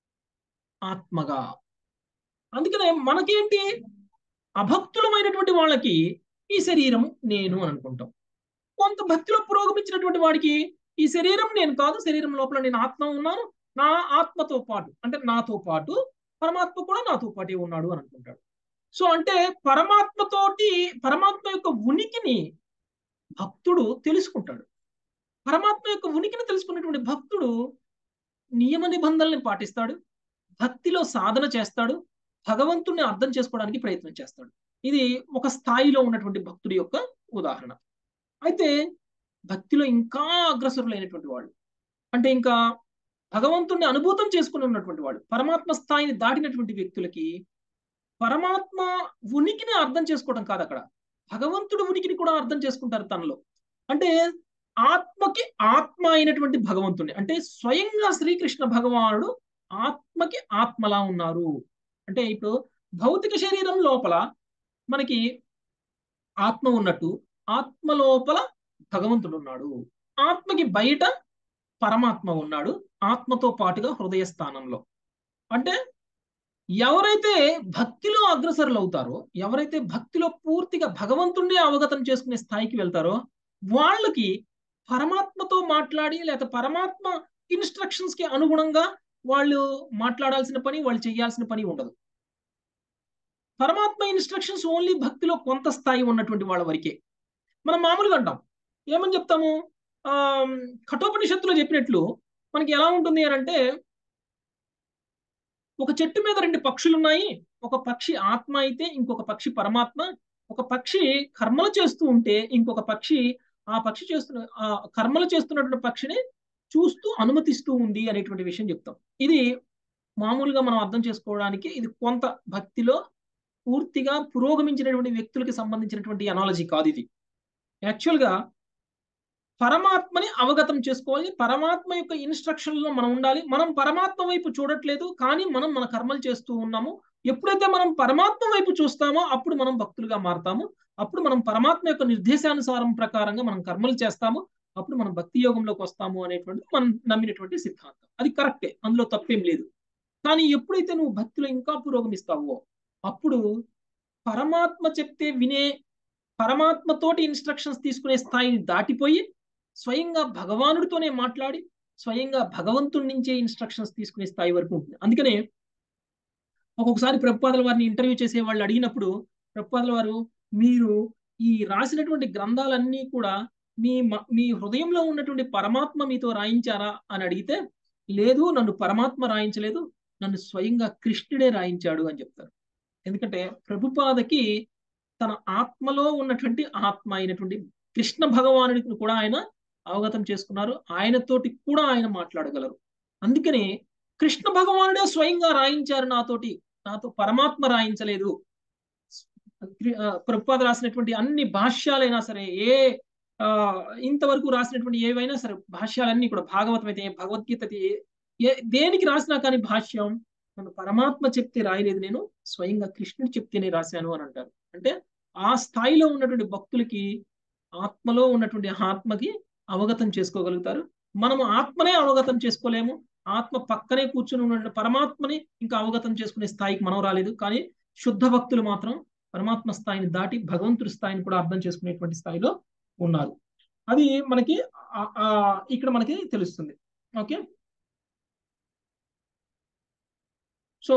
Speaker 1: ఆత్మగా అందుకనే మనకేంటి అభక్తులమైనటువంటి వాళ్ళకి ఈ శరీరం నేను అని అనుకుంటాం కొంత భక్తిలో పురోగమించినటువంటి వాడికి ఈ శరీరం నేను కాదు శరీరం లోపల నేను ఆత్మ ఉన్నాను నా ఆత్మతో పాటు అంటే నాతో పాటు పరమాత్మ కూడా నాతో పాటే ఉన్నాడు అని అనుకుంటాడు సో అంటే పరమాత్మతోటి పరమాత్మ యొక్క ఉనికిని భక్తుడు తెలుసుకుంటాడు పరమాత్మ యొక్క ఉనికిని తెలుసుకున్నటువంటి భక్తుడు నియమ నిబంధనల్ని పాటిస్తాడు భక్తిలో సాధన చేస్తాడు భగవంతుణ్ణి అర్థం చేసుకోవడానికి ప్రయత్నం చేస్తాడు ఇది ఒక స్థాయిలో ఉన్నటువంటి భక్తుడి యొక్క ఉదాహరణ అయితే భక్తిలో ఇంకా అగ్రసరులైనటువంటి వాళ్ళు అంటే ఇంకా భగవంతుణ్ణి అనుభూతం చేసుకుని ఉన్నటువంటి వాడు పరమాత్మ స్థాయిని దాటినటువంటి వ్యక్తులకి పరమాత్మ ఉనికిని అర్థం చేసుకోవడం కాదు అక్కడ భగవంతుడు ఉనికిని కూడా అర్థం చేసుకుంటారు తనలో అంటే ఆత్మకి ఆత్మ అయినటువంటి భగవంతుని అంటే స్వయంగా శ్రీకృష్ణ భగవానుడు ఆత్మకి ఆత్మలా ఉన్నారు అంటే ఇప్పుడు భౌతిక శరీరం లోపల మనకి ఆత్మ ఉన్నట్టు ఆత్మ లోపల భగవంతుడు ఉన్నాడు ఆత్మకి బయట పరమాత్మ ఉన్నాడు ఆత్మతో పాటుగా హృదయ స్థానంలో అంటే ఎవరైతే భక్తిలో అగ్రసరులు అవుతారో ఎవరైతే భక్తిలో పూర్తిగా భగవంతుణ్ణి అవగతం చేసుకునే స్థాయికి వెళ్తారో వాళ్ళకి పరమాత్మతో మాట్లాడి లేదా పరమాత్మ ఇన్స్ట్రక్షన్స్ కి అనుగుణంగా వాళ్ళు మాట్లాడాల్సిన పని వాళ్ళు చేయాల్సిన పని ఉండదు పరమాత్మ ఇన్స్ట్రక్షన్స్ ఓన్లీ భక్తిలో కొంత స్థాయి ఉన్నటువంటి వాళ్ళ వరకే మనం మామూలుగా అంటాం ఏమని చెప్తాము ఆ కఠోపనిషత్తులో చెప్పినట్లు మనకి ఎలా ఉంటుంది అని అంటే ఒక చెట్టు మీద రెండు పక్షులు ఉన్నాయి ఒక పక్షి ఆత్మ అయితే ఇంకొక పక్షి పరమాత్మ ఒక పక్షి కర్మలు చేస్తూ ఉంటే ఇంకొక పక్షి ఆ పక్షి చేస్తున్న ఆ కర్మలు చేస్తున్నటువంటి పక్షిని చూస్తూ అనుమతిస్తూ ఉంది అనేటువంటి విషయం చెప్తాం ఇది మామూలుగా మనం అర్థం చేసుకోవడానికి ఇది కొంత భక్తిలో పూర్తిగా పురోగమించినటువంటి వ్యక్తులకి సంబంధించినటువంటి అనాలజీ కాదు ఇది యాక్చువల్గా పరమాత్మని అవగతం చేసుకోవాలి పరమాత్మ యొక్క ఇన్స్ట్రక్షన్లో మనం ఉండాలి మనం పరమాత్మ వైపు చూడట్లేదు కానీ మనం మన కర్మలు చేస్తూ ఉన్నాము ఎప్పుడైతే మనం పరమాత్మ వైపు చూస్తామో అప్పుడు మనం భక్తులుగా మారతాము అప్పుడు మనం పరమాత్మ యొక్క నిర్దేశానుసారం ప్రకారంగా మనం కర్మలు చేస్తాము అప్పుడు మనం భక్తి యోగంలోకి వస్తాము అనేటువంటి మనం నమ్మినటువంటి సిద్ధాంతం అది కరెక్టే అందులో తప్పేం లేదు కానీ ఎప్పుడైతే నువ్వు భక్తిలో ఇంకా పురోగమిస్తావో అప్పుడు పరమాత్మ చెప్తే వినే పరమాత్మతోటి ఇన్స్ట్రక్షన్స్ తీసుకునే స్థాయిని దాటిపోయి స్వయంగా భగవానుడితోనే మాట్లాడి స్వయంగా భగవంతుడి నుంచే ఇన్స్ట్రక్షన్స్ తీసుకునే స్థాయి వరకు ఉంటుంది అందుకనే ఒక్కొక్కసారి ప్రభుపాదుల వారిని ఇంటర్వ్యూ చేసే వాళ్ళు అడిగినప్పుడు ప్రభుపాదుల వారు మీరు ఈ రాసినటువంటి గ్రంథాలన్నీ కూడా మీ మీ హృదయంలో ఉన్నటువంటి పరమాత్మ మీతో రాయించారా అని అడిగితే లేదు నన్ను పరమాత్మ రాయించలేదు నన్ను స్వయంగా కృష్ణుడే రాయించాడు అని చెప్తారు ఎందుకంటే ప్రభుపాదకి తన ఆత్మలో ఉన్నటువంటి ఆత్మ అయినటువంటి కృష్ణ భగవానుడిని కూడా ఆయన అవగతం చేసుకున్నారు ఆయనతోటి కూడా ఆయన మాట్లాడగలరు అందుకనే కృష్ణ భగవానుడే స్వయంగా రాయించారు నాతోటి నాతో పరమాత్మ రాయించలేదు ప్రభుపాద రాసినటువంటి అన్ని భాష్యాలైనా సరే ఏ ఇంతవరకు రాసినటువంటి ఏవైనా సరే భాష్యాలన్నీ కూడా భాగవతం అయితే భగవద్గీత ఏ దేనికి రాసినా కానీ భాష్యం నన్ను పరమాత్మ చెప్తే రాయలేదు నేను స్వయంగా కృష్ణుడు చెప్తేనే రాశాను అని అంటారు అంటే ఆ స్థాయిలో ఉన్నటువంటి భక్తులకి ఆత్మలో ఉన్నటువంటి ఆత్మకి అవగతం చేసుకోగలుగుతారు మనము ఆత్మనే అవగతం చేసుకోలేము ఆత్మ పక్కనే కూర్చుని ఉన్నటువంటి పరమాత్మని ఇంకా అవగతం చేసుకునే స్థాయికి మనం రాలేదు కానీ శుద్ధ భక్తులు మాత్రం పరమాత్మ స్థాయిని దాటి భగవంతుడి స్థాయిని కూడా అర్థం చేసుకునేటువంటి స్థాయిలో ఉన్నారు అది మనకి ఇక్కడ మనకి తెలుస్తుంది ఓకే సో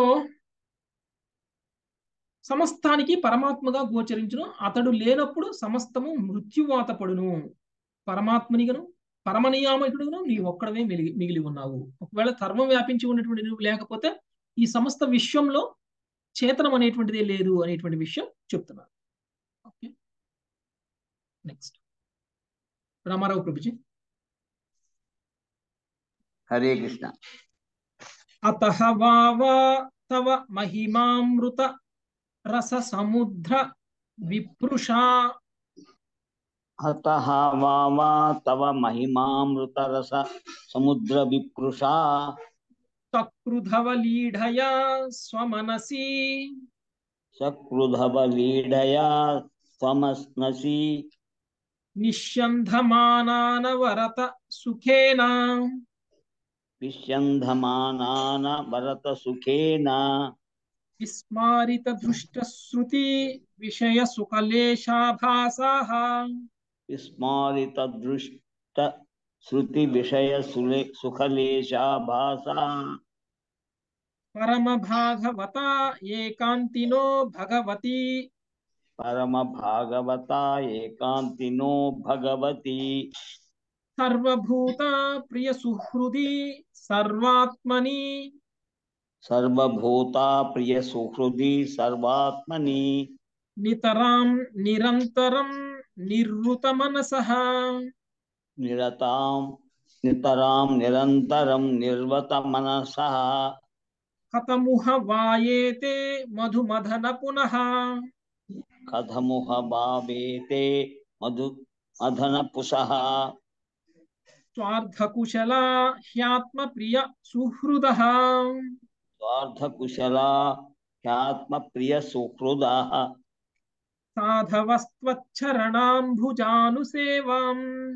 Speaker 1: సమస్తానికి పరమాత్మగా గోచరించును అతడు లేనప్పుడు సమస్తము మృత్యువాత పడును పరమాత్మనిగను పరమనియామకుడును నీ ఒక్కడవే మిగిలి మిగిలి ఉన్నావు ఒకవేళ సర్వం వ్యాపించి ఉన్నటువంటి నువ్వు లేకపోతే ఈ సమస్త విశ్వంలో చేతనం అనేటువంటిదే లేదు అనేటువంటి విషయం చెప్తున్నారు ఓకే నెక్స్ట్ రామారావు ప్రభుజీ
Speaker 6: హరే కృష్ణ
Speaker 1: అత వావా తవ మహిమామృత రస సముద్ర విప్రుషా
Speaker 6: హత వావా తవ మహిమామృతరస సముద్ర విప్రుషా
Speaker 1: సకృధవలీఢయా స్వమనసి
Speaker 6: సకృధవలీఢయా స్వమస్నసి
Speaker 1: నిశ్యంధమానానవరత సుఖేన
Speaker 6: విశ్యంధమానాన భరత సుఖేన
Speaker 1: విస్మారిత దృష్టశ్రుతి విషయ సుఖలేశాభాసాః
Speaker 6: విస్మారిత దృష్ట శృతి విషయ సులే సుఖలేశాభాస
Speaker 1: పరమ భాగవత ఏకాంతినో భగవతి
Speaker 6: పరమ భాగవత ఏకాంతినో భగవతి
Speaker 1: సర్వభూత ప్రియ సుహృది సర్వాత్మని
Speaker 6: సర్వభూత ప్రియ సుహృది సర్వాత్మని
Speaker 1: నితరాం నిరంతరం నిర్వృత మనసః
Speaker 6: నిరతాం నితరాం నిరంతరం నిర్వత మనస
Speaker 1: కథముహ వాయేతే మధుమధన పునః
Speaker 6: కథముహ భావేతే మధు మధన పుషః
Speaker 1: స్వార్థకుశల హ్యాత్మ ప్రియ సుహృద
Speaker 6: స్వార్థకుశలా హ్యాత్మ ప్రియ సుహృద
Speaker 1: సాధవస్త్వచ్చరణాంభుజానుసేవాం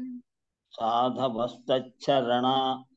Speaker 6: సాధవస్తచ్చరణ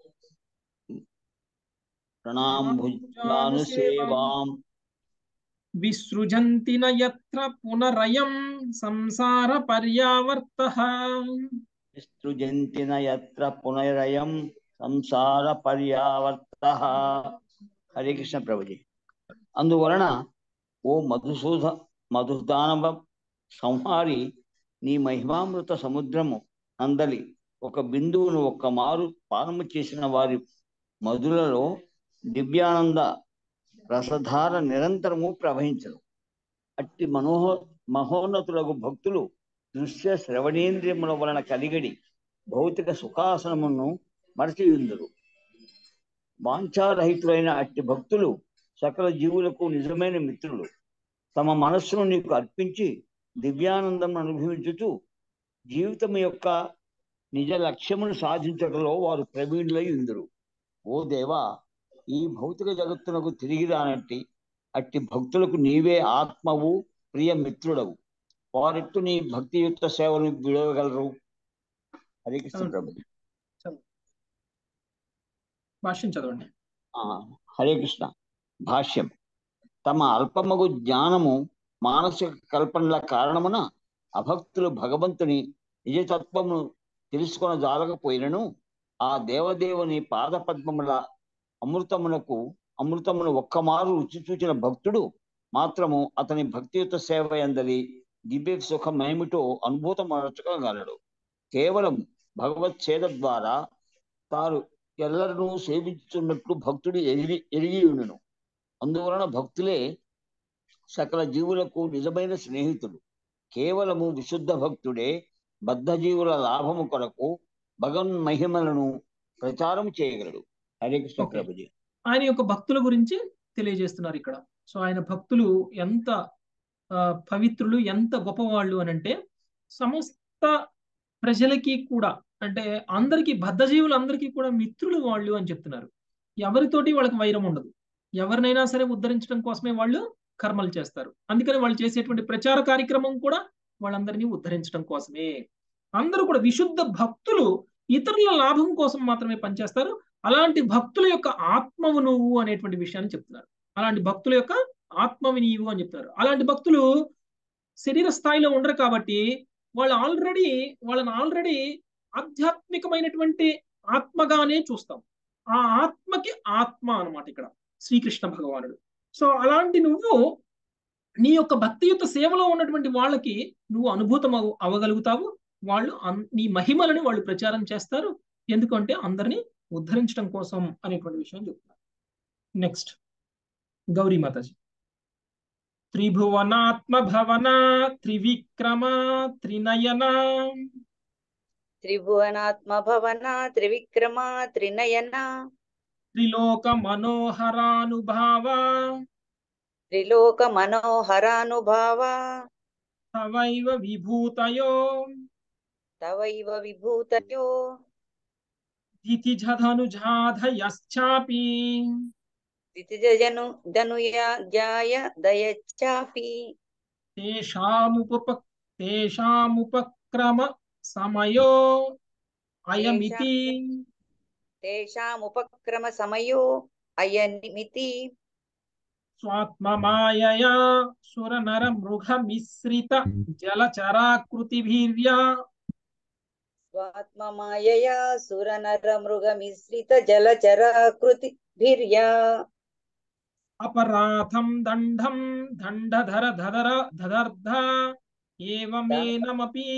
Speaker 6: ప్రణాంభుజానుసేవాం
Speaker 1: విసృజంతి న యత్ర పునరయం సంసార పర్యావర్త
Speaker 6: విసృజంతి న యత్ర పునరయం సంసార పర్యావర్త హరే కృష్ణ ప్రభుజీ అందువలన ఓ మధుసూద మధుదానవ సంహారి నీ మహిమామృత సముద్రము అందలి ఒక బిందువును ఒక్క మారు పానము చేసిన వారి మధులలో దివ్యానంద రసధార నిరంతరము ప్రవహించదు అట్టి మనోహ మహోన్నతులకు భక్తులు దృశ్య శ్రవణేంద్రియముల వలన కలిగడి భౌతిక సుఖాసనమును మరచియుందరు వాంఛారహితులైన అట్టి భక్తులు సకల జీవులకు నిజమైన మిత్రులు తమ మనస్సును నీకు అర్పించి దివ్యానందం అనుభవించుతూ జీవితం యొక్క నిజ లక్ష్యమును సాధించడంలో వారు ప్రవీణులై ఉందరు ఓ దేవా ఈ భౌతిక జగత్తునకు తిరిగి రానట్టి అట్టి భక్తులకు నీవే ఆత్మవు ప్రియ మిత్రుడవు వారెట్టు నీ భక్తియుక్త సేవను విడవగలరు హరే కృష్ణ
Speaker 1: అవును.
Speaker 6: ప్రభు
Speaker 1: భాష్యం చదవండి
Speaker 6: ఆ, హరే కృష్ణ భాష్యం తమ అల్పమగు జ్ఞానము మానసిక కల్పనల కారణమున అభక్తులు భగవంతుని నిజతత్వమును తెలుసుకొన జాలకపోయినను ఆ దేవదేవుని పాదపద్మముల అమృతమునకు అమృతమును ఒక్కమారు రుచి చూచిన భక్తుడు మాత్రము అతని భక్తియుత సేవ ఎందరి దివ్య సుఖమేమిటో అనుభూతమరచగలడు కేవలం భగవత్ సేద ద్వారా తాను ఎల్లరూ సేవించున్నట్లు భక్తుడు ఎరిగి ఎరిగి ఉండును అందువలన భక్తులే సకల జీవులకు నిజమైన స్నేహితుడు కేవలము విశుద్ధ భక్తుడే బద్ధ జీవుల లాభము కొరకు భగవన్ మహిమలను ప్రచారం చేయగలడు హరే కృష్ణ
Speaker 1: Okay.
Speaker 6: ప్రభుజీ
Speaker 1: ఆయన యొక్క భక్తుల గురించి తెలియజేస్తున్నారు ఇక్కడ సో ఆయన భక్తులు ఎంత ఆ, పవిత్రులు ఎంత గొప్పవాళ్ళు అని అంటే సమస్త ప్రజలకి కూడా అంటే అందరికీ బద్ధజీవులు అందరికీ కూడా మిత్రులు వాళ్ళు అని చెప్తున్నారు ఎవరితోటి వాళ్ళకి వైరం ఉండదు ఎవరినైనా సరే ఉద్ధరించడం కోసమే వాళ్ళు కర్మలు చేస్తారు అందుకని వాళ్ళు చేసేటువంటి ప్రచార కార్యక్రమం కూడా వాళ్ళందరినీ ఉద్ధరించడం కోసమే అందరూ కూడా విశుద్ధ భక్తులు ఇతరుల లాభం కోసం మాత్రమే పనిచేస్తారు అలాంటి భక్తుల యొక్క ఆత్మవు నువ్వు అనేటువంటి విషయాన్ని చెప్తున్నారు అలాంటి భక్తుల యొక్క ఆత్మవి నీవు అని చెప్తారు అలాంటి భక్తులు శరీర స్థాయిలో ఉండరు కాబట్టి వాళ్ళు ఆల్రెడీ వాళ్ళని ఆల్రెడీ ఆధ్యాత్మికమైనటువంటి ఆత్మగానే చూస్తాం ఆ ఆత్మకి ఆత్మ అన్నమాట ఇక్కడ శ్రీకృష్ణ భగవానుడు సో అలాంటి నువ్వు నీ యొక్క భక్తియుత సేవలో ఉన్నటువంటి వాళ్ళకి నువ్వు అనుభూతం అవ- అవ్వగలుగుతావు వాళ్ళు అన్- నీ మహిమలను వాళ్ళు ప్రచారం చేస్తారు ఎందుకంటే అందరినీ ఉద్ధరించడం కోసం అనేటువంటి విషయం చెప్తున్నారు నెక్స్ట్ గౌరీ మాతాజీ త్రిభువనాత్మ భవన త్రివిక్రమ త్రినయన
Speaker 7: త్రిభువనాత్మ భవన త్రివిక్రమ త్రినయన
Speaker 1: త్రిలోక మనోహరానుభావ
Speaker 7: త్రిలోక మనోహరానుభావ
Speaker 1: తవైవ విభూతయో
Speaker 7: తవైవ విభూతయో
Speaker 1: దితిజధనుజాధయశ్చాపి
Speaker 7: దితిజను ధనుయాజాయ దయచాపి
Speaker 1: తేషాముప తేషాముపక్రమ సమయో అయమితి
Speaker 7: తేషాముపక్రమ సమయో అయనిమితి
Speaker 1: స్వాత్మమాయయా సురనర మృగ మిశ్రిత జలచరాకృతిభిర్య
Speaker 7: స్వాత్మమాయయా సురనర మృగ మిశ్రిత జలచరాకృతి భిర్యా
Speaker 1: అపరాధం దండం దండధర ధదర ధదర్ధ ఏవమేనమపి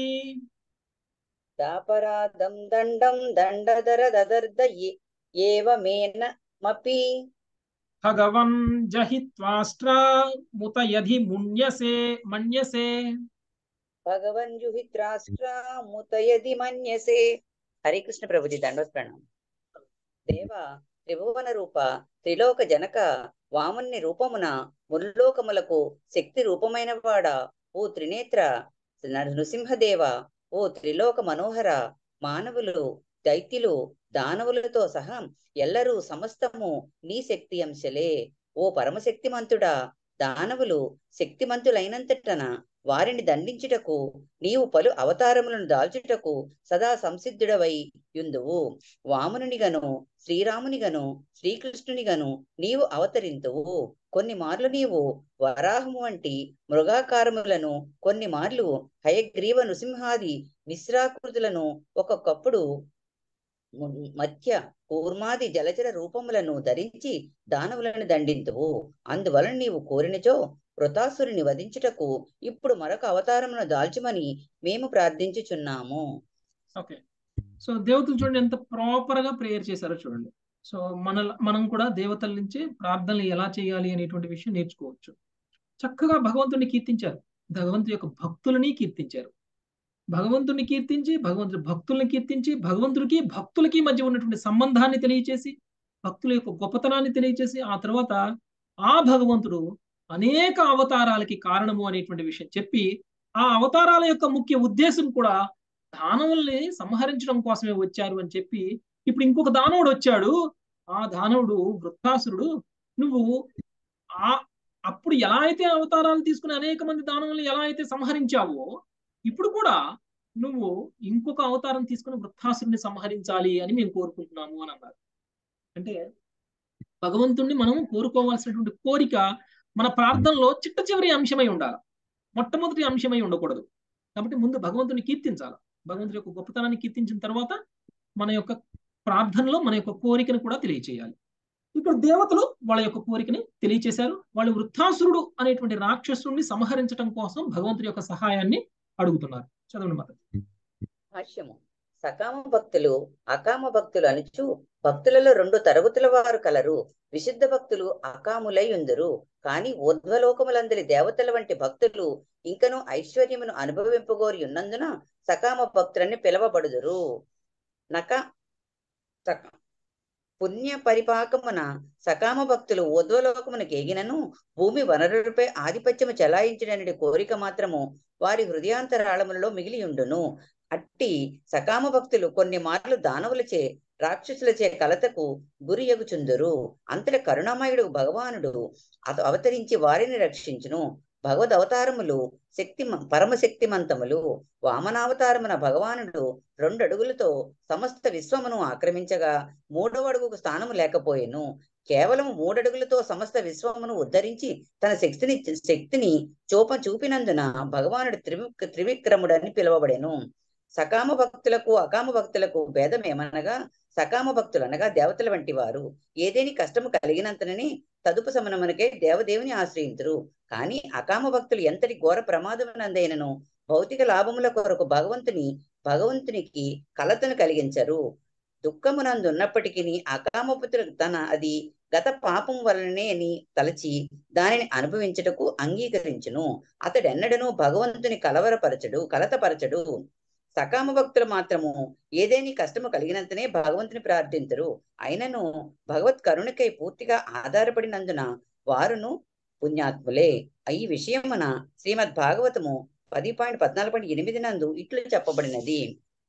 Speaker 7: దాపరాధం దండం దండధర దదర్ద ఏ- ఏవమేనమపి
Speaker 1: భగవన్ జహిత్వాష్ట్ర ముతయధి మున్యసే మన్యసే
Speaker 7: భగవన్ జుహిత్రాష్ట్ర ముతయది మన్యసే హరే కృష్ణ ప్రభుజీ దండోత్ ప్రణామం దేవ త్రిభువన రూప త్రిలోక జనక వాముని రూపమున ముల్లోకములకు శక్తి రూపమైన వాడా ఓ త్రినేత్ర నర- నృసింహదేవ ఓ త్రిలోక మనోహర మానవులు దైత్యులు దానవులతో సహా ఎల్లరూ సమస్తము నీ శక్తి అంశలే ఓ పరమశక్తిమంతుడా దానవులు శక్తిమంతులైనంతటన వారిని దండించుటకు నీవు పలు అవతారములను దాల్చుటకు సదా సంసిద్ధుడవై యుందువు వామనునిగను శ్రీరామునిగను శ్రీకృష్ణునిగను నీవు అవతరింతువు కొన్ని మార్లు నీవు వరాహము వంటి మృగాకారములను కొన్ని మార్లు హయగ్రీవ నృసింహాది మిశ్రాకృతులను ఒక్కొక్కప్పుడు ము- మధ్య కూర్మాది జలచర రూపములను ధరించి దానవులను దండింతువు అందువలన నీవు కోరినచో వృతాసురుని వధించుటకు ఇప్పుడు మరొక అవతారమును దాల్చుమని మేము ప్రార్థించుచున్నాము
Speaker 1: ఓకే సో దేవతలు చూడండి ఎంత ప్రాపర్ గా ప్రేయర్ చేశారో చూడండి సో మన మనం కూడా దేవతల నుంచి ప్రార్థనలు ఎలా చేయాలి అనేటువంటి విషయం నేర్చుకోవచ్చు చక్కగా భగవంతుడిని కీర్తించారు భగవంతుడి యొక్క భక్తులని కీర్తించారు భగవంతుడిని కీర్తించి భగవంతుడి భక్తుల్ని కీర్తించి భగవంతుడికి భక్తులకి మధ్య ఉన్నటువంటి సంబంధాన్ని తెలియచేసి భక్తుల యొక్క గొప్పతనాన్ని తెలియచేసి ఆ తర్వాత ఆ భగవంతుడు అనేక అవతారాలకి కారణము అనేటువంటి విషయం చెప్పి ఆ అవతారాల యొక్క ముఖ్య ఉద్దేశం కూడా దానవుల్ని సంహరించడం కోసమే వచ్చారు అని చెప్పి ఇప్పుడు ఇంకొక దానవుడు వచ్చాడు ఆ దానవుడు వృత్తాసురుడు నువ్వు ఆ అప్పుడు ఎలా అయితే అవతారాలు తీసుకుని అనేక మంది దానవుల్ని ఎలా అయితే సంహరించావో ఇప్పుడు కూడా నువ్వు ఇంకొక అవతారం తీసుకుని వృత్తాసురుని సంహరించాలి అని మేము కోరుకుంటున్నాము అని అన్నారు అంటే భగవంతుణ్ణి మనం కోరుకోవాల్సినటువంటి కోరిక మన ప్రార్థనలో చిట్ట చివరి అంశమై ఉండాలి మొట్టమొదటి అంశమై ఉండకూడదు కాబట్టి ముందు భగవంతుని కీర్తించాలి భగవంతుడి యొక్క గొప్పతనాన్ని కీర్తించిన తర్వాత మన యొక్క ప్రార్థనలో మన యొక్క కోరికను కూడా తెలియచేయాలి ఇక్కడ దేవతలు వాళ్ళ యొక్క కోరికని తెలియచేశారు వాళ్ళు వృత్తాసురుడు అనేటువంటి రాక్షసుడిని సంహరించడం కోసం భగవంతుడి యొక్క సహాయాన్ని అడుగుతున్నారు చదవండి మాత
Speaker 7: భాష్యము సకామ భక్తులు అకామ భక్తులు అనుచు భక్తులలో రెండు తరగతుల వారు కలరు విశుద్ధ భక్తులు అకాములై ఉందరు కాని ఊర్ధ్వలోకములందరి దేవతల వంటి భక్తులు ఇంకను ఐశ్వర్యమును అనుభవింపగోరి ఉన్నందున సకామ భక్తులని పిలవబడుదురు నక సక పుణ్య పరిపాకమున సకామ భక్తులు ఊర్ధ్వలోకమునకు ఎగినను భూమి వనరులపై ఆధిపత్యము చెలాయించడనే కోరిక మాత్రము వారి హృదయాంతరాళములలో మిగిలి ఉండును అట్టి సకామ భక్తులు కొన్ని మార్లు దానవులచే రాక్షసులచే కలతకు గురియగుచుందురు అంతట కరుణామయుడు భగవానుడు అత అవతరించి వారిని రక్షించును భగవద్ అవతారములు శక్తి పరమశక్తిమంతములు వామనావతారమున భగవానుడు రెండు అడుగులతో సమస్త విశ్వమును ఆక్రమించగా మూడవ అడుగుకు స్థానము లేకపోయెను కేవలం మూడడుగులతో సమస్త విశ్వమును ఉద్ధరించి తన శక్తిని శక్తిని చూప చూపినందున భగవానుడు త్రివి త్రివిక్రముడని పిలువబడెను సకామ భక్తులకు అకామ భక్తులకు భేదం ఏమనగా సకామ భక్తులు అనగా దేవతల వంటి వారు ఏదేని కష్టము కలిగినంతనని తదుపు సమనమునకే దేవదేవుని ఆశ్రయింతురు కానీ అకామ భక్తులు ఎంతటి ఘోర ప్రమాదమునందైనను భౌతిక లాభముల కొరకు భగవంతుని భగవంతునికి కలతను కలిగించరు దుఃఖమునందు ఉన్నప్పటికీ అకామపుత్రుడు తన అది గత పాపం వలనే అని తలచి దానిని అనుభవించుటకు అంగీకరించును అతడెన్నడను భగవంతుని కలవరపరచడు కలతపరచడు సకామ భక్తులు మాత్రము ఏదేని కష్టము కలిగినంతనే భగవంతుని ప్రార్థించరు అయినను భగవత్ కరుణకై పూర్తిగా ఆధారపడినందున వారును పుణ్యాత్ములే ఈ విషయమున శ్రీమద్ భాగవతము పది పాయింట్ పద్నాలుగు పాయింట్ ఎనిమిది నందు ఇట్లు చెప్పబడినది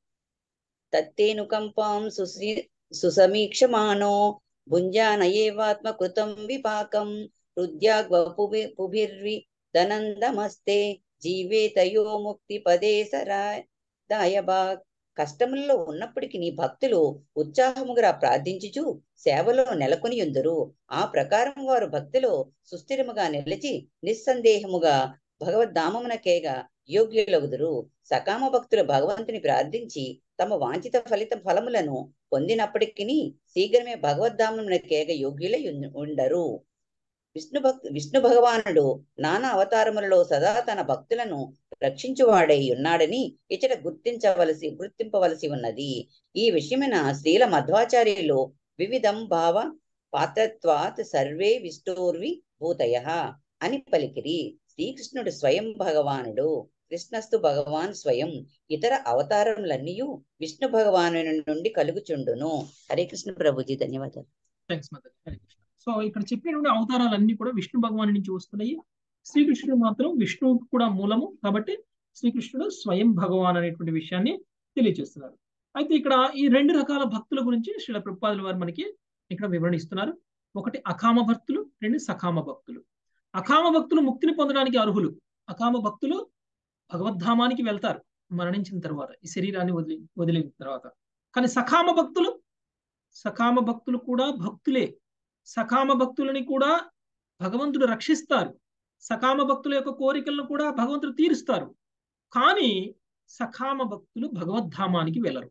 Speaker 7: తత్తేను కంపాం సుశ్రీ సుసమీక్షమాణో భుంజానయేవాత్మ కృతం విపాకం హృద్యాగ్వపుభి పుభిర్వి ధనందమస్తే జీవేతయో ముక్తి పదే సరా దాయబా కష్టములలో ఉన్నప్పటికీ భక్తులు ఉత్సాహముగా ప్రార్థించుచు సేవలో నెలకొని ఉందరు ఆ ప్రకారం వారు భక్తిలో సుస్థిరముగా నిలిచి నిస్సందేహముగా భగవద్ధామమునకేగా యోగ్యులగుదురు సకామ భక్తులు భగవంతుని ప్రార్థించి తమ వాంఛిత ఫలిత ఫలములను పొందినప్పటికీ శీఘ్రమే భగవద్ధామమునకేగ యోగ్యులై ఉండరు విష్ణు భక్ విష్ణు భగవానుడు నానా అవతారములలో సదా తన భక్తులను రక్షించువాడై ఉన్నాడని ఇచ్చట గుర్తించవలసి గుర్తింపవలసి ఉన్నది ఈ విషయమైన శ్రీల మధ్వాచార్యులు వివిధం భావ పాత్రత్వాత్ సర్వే విష్ణోర్వి భూతయ అని పలికిరి శ్రీకృష్ణుడు స్వయం భగవానుడు కృష్ణస్తు భగవాన్ స్వయం ఇతర అవతారములన్నీ విష్ణు భగవాను నుండి కలుగుచుండును హరే కృష్ణ ప్రభుజీ ధన్యవాదాలు
Speaker 1: thanks mother Hare Krishna so ఇక్కడ చెప్పినటువంటి అవతారాలన్నీ కూడా విష్ణు భగవాను నుంచి వస్తున్నాయి శ్రీకృష్ణుడు మాత్రం విష్ణువుకు కూడా మూలము కాబట్టి శ్రీకృష్ణుడు స్వయం భగవాన్ అనేటువంటి విషయాన్ని తెలియజేస్తున్నారు అయితే ఇక్కడ ఈ రెండు రకాల భక్తుల గురించి శ్రీల ప్రభుపాదుల వారు మనకి ఇక్కడ వివరణ ఇస్తున్నారు ఒకటి అకామ భక్తులు రెండు సకామ భక్తులు అకామ భక్తులు ముక్తిని పొందడానికి అర్హులు అకామ భక్తులు భగవద్ధామానికి వెళ్తారు మరణించిన తర్వాత ఈ శరీరాన్ని వదిలి వదిలిన తర్వాత కానీ సకామ భక్తులు సకామ భక్తులు కూడా భక్తులే సకామ భక్తులని కూడా భగవంతుడు రక్షిస్తారు సకామ భక్తుల యొక్క కోరికలను కూడా భగవంతుడు తీరుస్తారు కానీ సకామ భక్తులు భగవద్ధామానికి వెళ్ళరు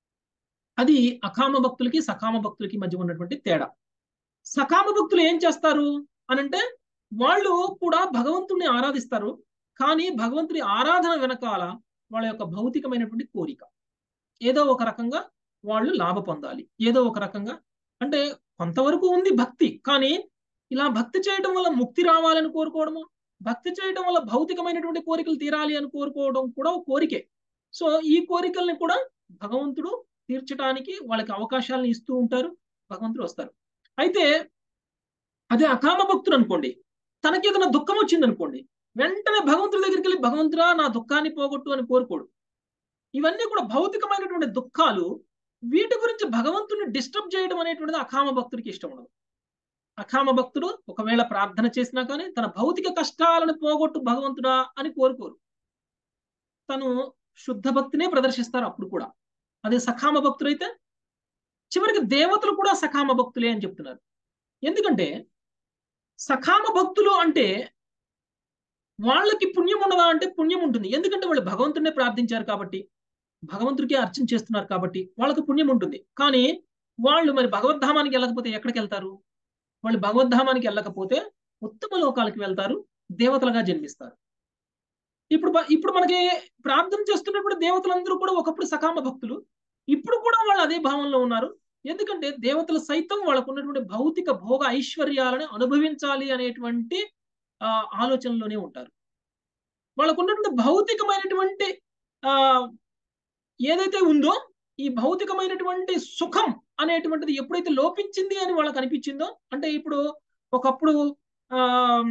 Speaker 1: అది అకామ భక్తులకి సకామ భక్తులకి మధ్య ఉన్నటువంటి తేడా సకామ భక్తులు ఏం చేస్తారు అనంటే వాళ్ళు కూడా భగవంతుడిని ఆరాధిస్తారు కానీ భగవంతుడి ఆరాధన వెనకాల వాళ్ళ యొక్క భౌతికమైనటువంటి కోరిక ఏదో ఒక రకంగా వాళ్ళు లాభ పొందాలి ఏదో ఒక రకంగా అంటే కొంతవరకు ఉంది భక్తి కానీ ఇలా భక్తి చేయడం వల్ల ముక్తి రావాలని కోరుకోవడము భక్తి చేయడం వల్ల భౌతికమైనటువంటి కోరికలు తీరాలి అని కోరుకోవడం కూడా ఒక కోరికే సో ఈ కోరికల్ని కూడా భగవంతుడు తీర్చడానికి వాళ్ళకి అవకాశాలను ఇస్తూ ఉంటారు భగవంతుడు వస్తారు అయితే అదే అకామ భక్తుడు అనుకోండి తనకి ఏదైనా దుఃఖం వచ్చింది అనుకోండి వెంటనే భగవంతుడి దగ్గరికి వెళ్ళి భగవంతుడా నా దుఃఖాన్ని పోగొట్టు అని కోరుకోడు ఇవన్నీ కూడా భౌతికమైనటువంటి దుఃఖాలు వీటి గురించి భగవంతుని డిస్టర్బ్ చేయడం అనేటువంటిది అకామ భక్తుడికి ఇష్టం ఉండదు అకామ భక్తుడు ఒకవేళ ప్రార్థన చేసినా కానీ తన భౌతిక కష్టాలను పోగొట్టు భగవంతుడా అని కోరుకోరు తను శుద్ధ భక్తినే ప్రదర్శిస్తారు అప్పుడు కూడా అదే సకామ భక్తులైతే చివరికి దేవతలు కూడా సకామ భక్తులే అని చెప్తున్నారు ఎందుకంటే సకామ భక్తులు అంటే వాళ్ళకి పుణ్యం ఉండదా అంటే పుణ్యం ఉంటుంది ఎందుకంటే వాళ్ళు భగవంతుడినే ప్రార్థించారు కాబట్టి భగవంతుడికి అర్చన చేస్తున్నారు కాబట్టి వాళ్ళకి పుణ్యం ఉంటుంది కానీ వాళ్ళు మరి భగవద్ధామానికి వెళ్ళకపోతే ఎక్కడికి వెళ్తారు వాళ్ళు భగవద్ధామానికి వెళ్ళకపోతే ఉత్తమ లోకాలకి వెళ్తారు దేవతలుగా జన్మిస్తారు ఇప్పుడు ఇప్పుడు మనకి ప్రార్థన చేస్తున్నప్పుడు దేవతలందరూ కూడా ఒకప్పుడు సకామ భక్తులు ఇప్పుడు కూడా వాళ్ళు అదే భావంలో ఉన్నారు ఎందుకంటే దేవతలు సైతం వాళ్ళకు ఉన్నటువంటి భౌతిక భోగ ఐశ్వర్యాలను అనుభవించాలి అనేటువంటి ఆ ఆలోచనలోనే ఉంటారు వాళ్ళకు ఉన్నటువంటి భౌతికమైనటువంటి ఆ ఏదైతే ఉందో ఈ భౌతికమైనటువంటి సుఖం అనేటువంటిది ఎప్పుడైతే లోపించింది అని వాళ్ళకి అనిపించిందో అంటే ఇప్పుడు ఒకప్పుడు ఆ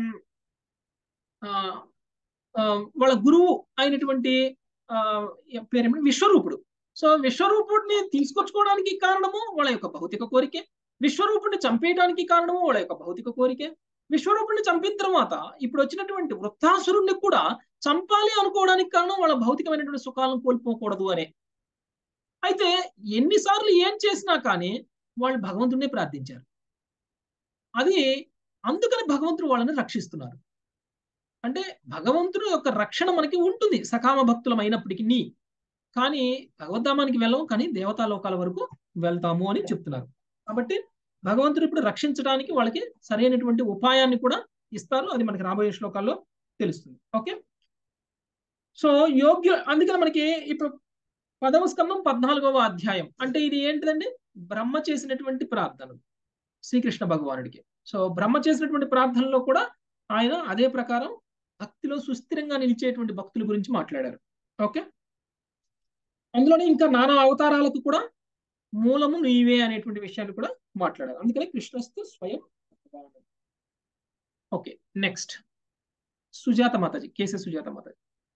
Speaker 1: వాళ్ళ గురువు అయినటువంటి పేరేమిటి విశ్వరూపుడు సో విశ్వరూపుడిని తీసుకొచ్చుకోవడానికి కారణము వాళ్ళ యొక్క భౌతిక కోరికే విశ్వరూపుడిని చంపేయడానికి కారణము వాళ్ళ యొక్క భౌతిక కోరికే విశ్వరూపుడిని చంపిన తర్వాత ఇప్పుడు వచ్చినటువంటి వృత్తాసురుణ్ణి కూడా చంపాలి అనుకోవడానికి కారణం వాళ్ళ భౌతికమైనటువంటి సుఖాలను కోల్పోకూడదు అనే అయితే ఎన్నిసార్లు ఏం చేసినా కానీ వాళ్ళు భగవంతుడినే ప్రార్థించారు అది అందుకని భగవంతుడు వాళ్ళని రక్షిస్తున్నారు అంటే భగవంతుడు యొక్క రక్షణ మనకి ఉంటుంది సకామ భక్తులం అయినప్పటికీ కానీ భగవద్ధామానికి వెళ్ళం కానీ దేవతా లోకాల వరకు వెళ్తాము అని చెప్తున్నారు కాబట్టి భగవంతుడు ఇప్పుడు రక్షించడానికి వాళ్ళకి సరైనటువంటి ఉపాయాన్ని కూడా ఇస్తారు అది మనకి రాబోయే శ్లోకాల్లో తెలుస్తుంది ఓకే సో యోగ్య అందుకని మనకి ఇప్పుడు పదవ స్కందం పద్నాలుగవ అధ్యాయం అంటే ఇది ఏంటిదండి బ్రహ్మ చేసినటువంటి ప్రార్థన శ్రీకృష్ణ భగవానుడికి సో బ్రహ్మ చేసినటువంటి ప్రార్థనలో కూడా ఆయన అదే ప్రకారం భక్తిలో సుస్థిరంగా నిలిచేటువంటి భక్తుల గురించి మాట్లాడారు ఓకే అందులోనే ఇంకా నానా అవతారాలకు కూడా మూలము నీవే అనేటువంటి విషయాన్ని కూడా మాట్లాడారు అందుకని కృష్ణస్తు స్వయం ఓకే నెక్స్ట్ సుజాత మాతాజీ కేసే సుజాత మాతాజీ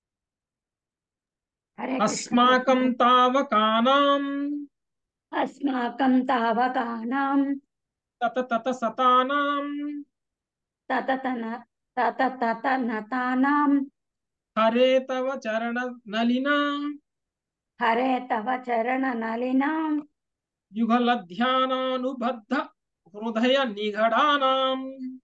Speaker 1: అస్మాకం తావకానాం
Speaker 8: అస్మాకం తావకానాం
Speaker 1: తత తత సతానాం
Speaker 8: తత తన తత తత నతానాం
Speaker 1: హరే తవ చరణ నలినా
Speaker 8: హరే తవ చరణ నలినాం
Speaker 1: యుగల ధ్యానానుబద్ధ హృదయ నిఘడానాం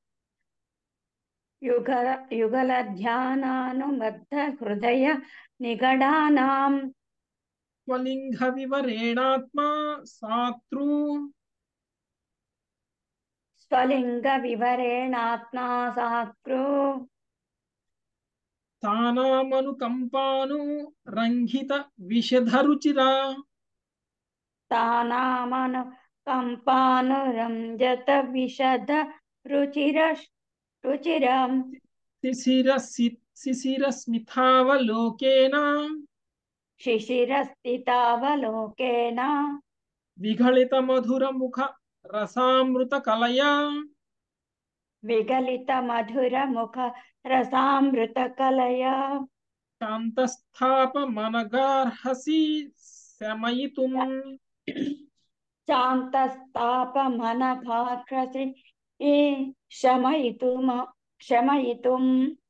Speaker 8: యుగల యుగల ధ్యానానుబద్ధ హృదయ నిగడానాం
Speaker 1: స్వలింగ వివరేణాత్మా సాతృ
Speaker 8: స్వలింగ వివరేణాత్మా సాకృ
Speaker 1: తానామనుకంపాను రంగిత విషధరుచిరా
Speaker 8: తానామను కంపానురంజత విశద రుచిర రుచిరం
Speaker 1: శిశిర శిశిరస్మితావలోకేన
Speaker 8: శిశిరస్థితావలోకేన
Speaker 1: విఘళిత మధుర ముఖ రసామృత కలయా
Speaker 8: విగలిత మధుర ముఖ రసామృత కలయా
Speaker 1: శాంతస్థాప మనగార్హసి శమయితుం
Speaker 8: శాంతస్తాప మనఘాగ్రసి ఏ శమయితుమ శమయితుం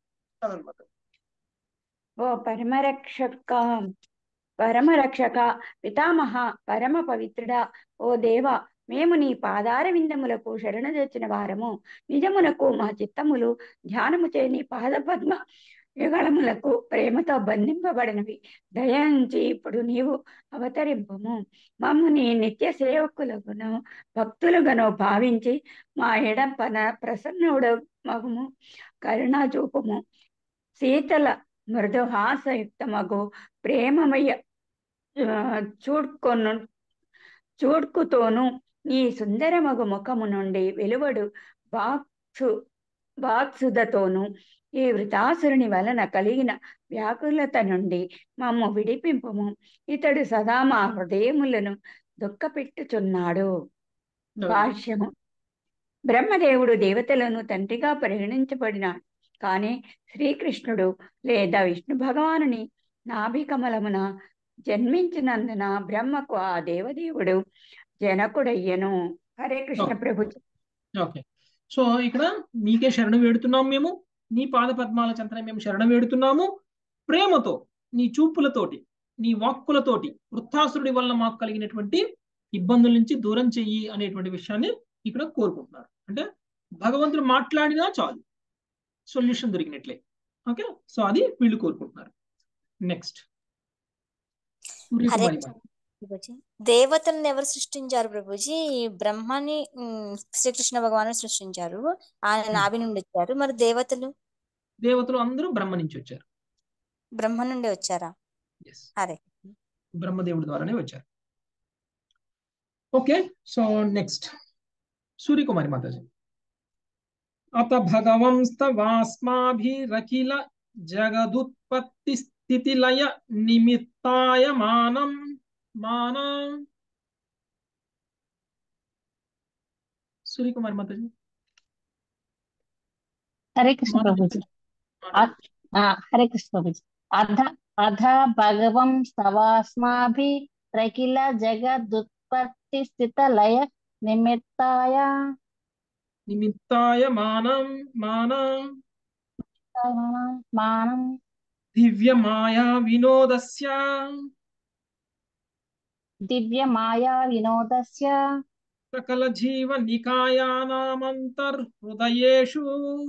Speaker 8: ఓ పరమరక్షక పరమరక్షక పితామహ పరమ పవిత్రుడా ఓ దేవ మేము నీ పాదార విందములకు శరణదొచ్చిన వారము నిజమునకు మా చిత్తములు ధ్యానము చే నీ పాద పద్మ యుగళములకు ప్రేమతో బంధింపబడినవి దయించి ఇప్పుడు నీవు అవతరింపము మమ్ము నీ నిత్య సేవకులగును భక్తులుగాను భావించి మా ఎడంపన ప్రసన్నుడు మగుము కరుణా చూపము శీతల మృదుహాసయుక్తమగు ప్రేమమయ ఆ, చూడ్కొను చూడ్కుతోను ఈ సుందరమగు ముఖము నుండి వెలువడు వాక్సు వాక్సుదతోను ఈ వృతాసురుని వలన కలిగిన వ్యాకులత నుండి మమ్ము విడిపింపుము ఇతడు సదా మా హృదయములను దుఃఖపెట్టుచున్నాడు భాష్యము బ్రహ్మదేవుడు దేవతలను తండ్రిగా పరిగణించబడినాడు కానీ శ్రీకృష్ణుడు లేదా విష్ణు భగవానుని నాభికమలమున జన్మించినందున బ్రహ్మకు ఆ దేవదేవుడు జనకుడయ్యను హరే కృష్ణ ప్రభు
Speaker 1: ఓకే సో ఇక్కడ నీకే శరణు వేడుతున్నాం మేము నీ పాద పద్మాల చెంతనే మేము శరణు వేడుతున్నాము ప్రేమతో నీ చూపులతోటి నీ వాక్కులతోటి వృత్తాసురుడి వల్ల మాకు కలిగినటువంటి ఇబ్బందుల నుంచి దూరం చెయ్యి అనేటువంటి విషయాన్ని ఇక్కడ కోరుకుంటున్నారు అంటే భగవంతుడు మాట్లాడినా చాలు సొల్యూషన్ దొరికినట్లే ఓకే సో అది వీళ్ళు కోరుకుంటున్నారు నెక్స్ట్
Speaker 9: హరే ప్రభుజీ దేవతలను ఎవరు సృష్టించారు ప్రభుజీ బ్రహ్మని ఉమ్, శ్రీకృష్ణ భగవాను సృష్టించారు ఆయన నాభి నుండి వచ్చారు మరి దేవతలు
Speaker 1: దేవతలు అందరూ బ్రహ్మ నుంచి వచ్చారు
Speaker 9: బ్రహ్మ నుండి వచ్చారా
Speaker 1: ఎస్
Speaker 9: హరే
Speaker 1: బ్రహ్మదేవుడి ద్వారానే వచ్చారు okay so next Suryakumari Mataji అత భగవంస్తవాస్మాభిరఖిల జగదుత్పత్తి స్థితిలయ నిమిత్తాయ మానం మాన సూర్యకుమారి మాతాజీ
Speaker 10: హరే కృష్ణ ప్రభుజీ అ- ఆ, హరే కృష్ణ ప్రభుజీ అధ అధ భగవం స్తవాస్మాభి ప్రకిల జగదుత్పత్తి స్థిత లయ నిమిత్తాయ
Speaker 1: నిమిత్తాయ మానం మాన
Speaker 10: మానం
Speaker 1: దివ్య మాయా వినోదస్య
Speaker 10: దివ్య మాయా వినోదస్య
Speaker 1: సకల జీవ నికాయానామంతర్హృదయేషు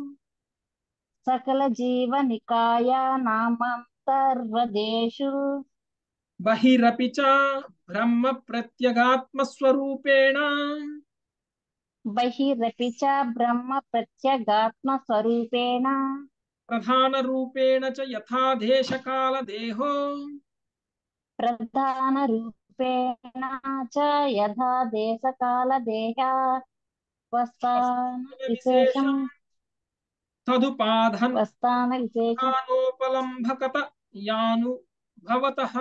Speaker 10: సకల జీవ నికాయ నామంతర్వదేషు
Speaker 1: బహిరపి చ బ్రహ్మ ప్రత్యగాత్మస్వరూపేణ
Speaker 10: బహిరపి చ బ్రహ్మ ప్రత్యగాత్మ స్వరూపేణ
Speaker 1: ప్రధాన రూపేణ చ యథా దేశకాల దేహో
Speaker 10: ప్రధాన రూపేణ చ యథా దేశకాల దేహ వస్థాన విశేషం
Speaker 1: తదుపాధన్
Speaker 10: వస్థాన విశేషం
Speaker 1: స్థానోపలంభకత యాను భవతః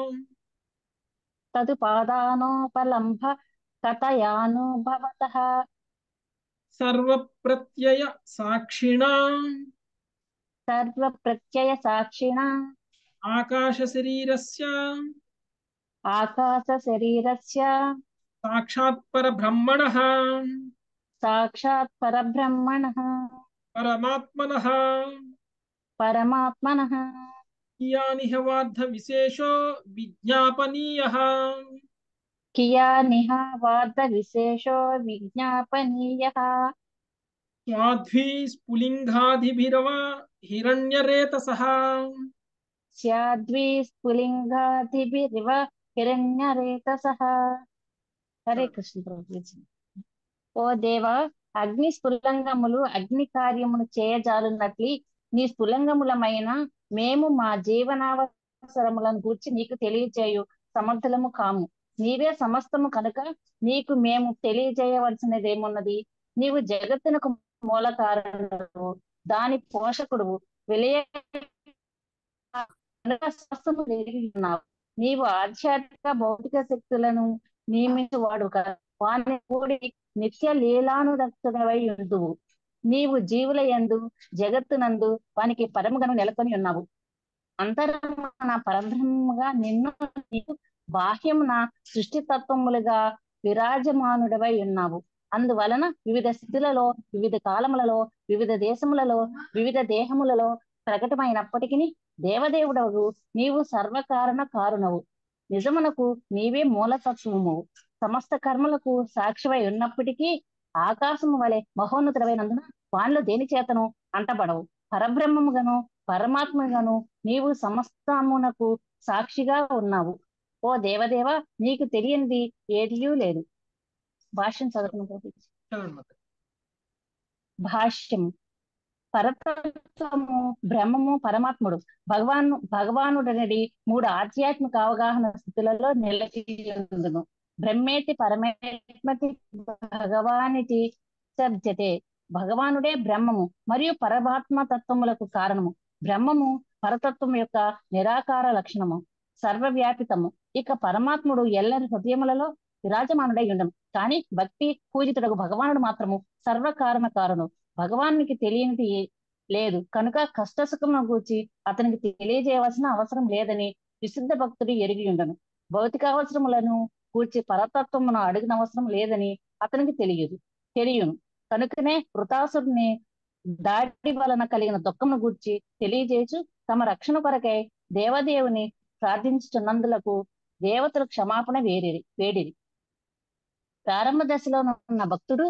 Speaker 10: తదుపాదానోపలంభ కథయానుభవతః
Speaker 1: సర్వప్రత్యయ సాక్షిణా
Speaker 10: సర్వ ప్రత్యయ సాక్షిణ
Speaker 1: ఆకాశ శరీరస్య
Speaker 10: ఆకాశ శరీరస్య
Speaker 1: సాక్షాత్ పరబ్రహ్మణః
Speaker 10: సాక్షాత్ పరబ్రహ్మణః
Speaker 1: పరమాత్మనః
Speaker 10: పరమాత్మనః
Speaker 1: కియానిహ వార్ధ విశేషో విజ్ఞాపనీయః
Speaker 10: కియానిహ వార్ధ విశేషో విజ్ఞాపనీయః
Speaker 1: స్వాధ్వీ స్ఫులింగాదిభిరవ హిరణ్యరేతసః
Speaker 10: స్యాద్వి స్ఫులింగాదిభిరివ హిరణ్యరేతసః హరే కృష్ణ ప్రభుజీ ఓ దేవ అగ్ని స్ఫులంగములు అగ్ని కార్యమును చేయజాలున్నట్లు నీ స్ఫులంగములమైన మేము మా జీవనావసరములను గూర్చి నీకు తెలియజేయు సమర్థులము కాము నీవే సమస్తము కనుక నీకు మేము తెలియజేయవలసినదేమున్నది నీవు జగత్తునకు మూల కారణము దాని పోషకుడు విలయ సమస్తము ఎరిగి ఉన్నావు నీవు ఆధ్యాత్మిక భౌతిక శక్తులను నియమించువాడు కదా వాని కూడి నిత్య లీలానురక్తుడవై ఉందువు నీవు జీవుల యందు జగత్తునందు వానికి పరముగను నెలకొని ఉన్నావు అంతరమున పరబ్రహ్మగా నిన్ను నీవు బాహ్యమున సృష్టితత్వములుగా విరాజమానుడవై ఉన్నావు అందువలన వివిధ స్థితులలో వివిధ కాలములలో వివిధ దేశములలో వివిధ దేహములలో ప్రకటమైనప్పటికీ దేవదేవుడవు నీవు సర్వకారణ కారుణవు నిజమునకు నీవే మూలతత్వము సమస్త కర్మలకు సాక్షివై ఉన్నప్పటికీ ఆకాశము వలె మహోన్నతుడమైనందున వానిలో దేని చేతను అంటబడవు పరబ్రహ్మముగాను పరమాత్మగాను నీవు సమస్తమునకు సాక్షిగా ఉన్నావు ఓ దేవదేవ నీకు తెలియనిది ఏదియూ లేదు భాష్యం చదువుకున్న
Speaker 1: చదవండి మాతాజీ.
Speaker 10: భాష్యం పరతత్వము బ్రహ్మము పరమాత్ముడు భగవాన్ భగవానుడనడి మూడు ఆధ్యాత్మిక అవగాహన స్థితులలో నిలచియుండును బ్రహ్మేతి పరమేత్మతి భగవానితి సర్జతే భగవానుడే బ్రహ్మము మరియు పరమాత్మ తత్వములకు కారణము బ్రహ్మము పరతత్వం యొక్క నిరాకార లక్షణము సర్వవ్యాపితము ఇక పరమాత్ముడు ఎల్లరి హృదయములలో విరాజమానుడై ఉండను కానీ భక్తి పూజితుడకు భగవానుడు మాత్రము సర్వకారణ కారణం భగవానికి తెలియనిది ఏ- లేదు కనుక కష్ట సుఖమును గూర్చి అతనికి తెలియజేయవలసిన అవసరం లేదని విశుద్ధ భక్తుడు ఎరిగి ఉండను భౌతిక అవసరములను గూర్చి పరతత్వమును అడిగిన అవసరం లేదని అతనికి తెలియదు తెలియను కనుకనే వృతాసుడిని దాడి వలన కలిగిన దుఃఖమును గూర్చి తెలియజేయచ్చు తమ రక్షణ కొరకై దేవదేవుని ప్రార్థించుతున్నందులకు దేవతలు క్షమాపణ వేడిరి వేడిరి ప్రారంభ దశలో ఉన్న భక్తుడు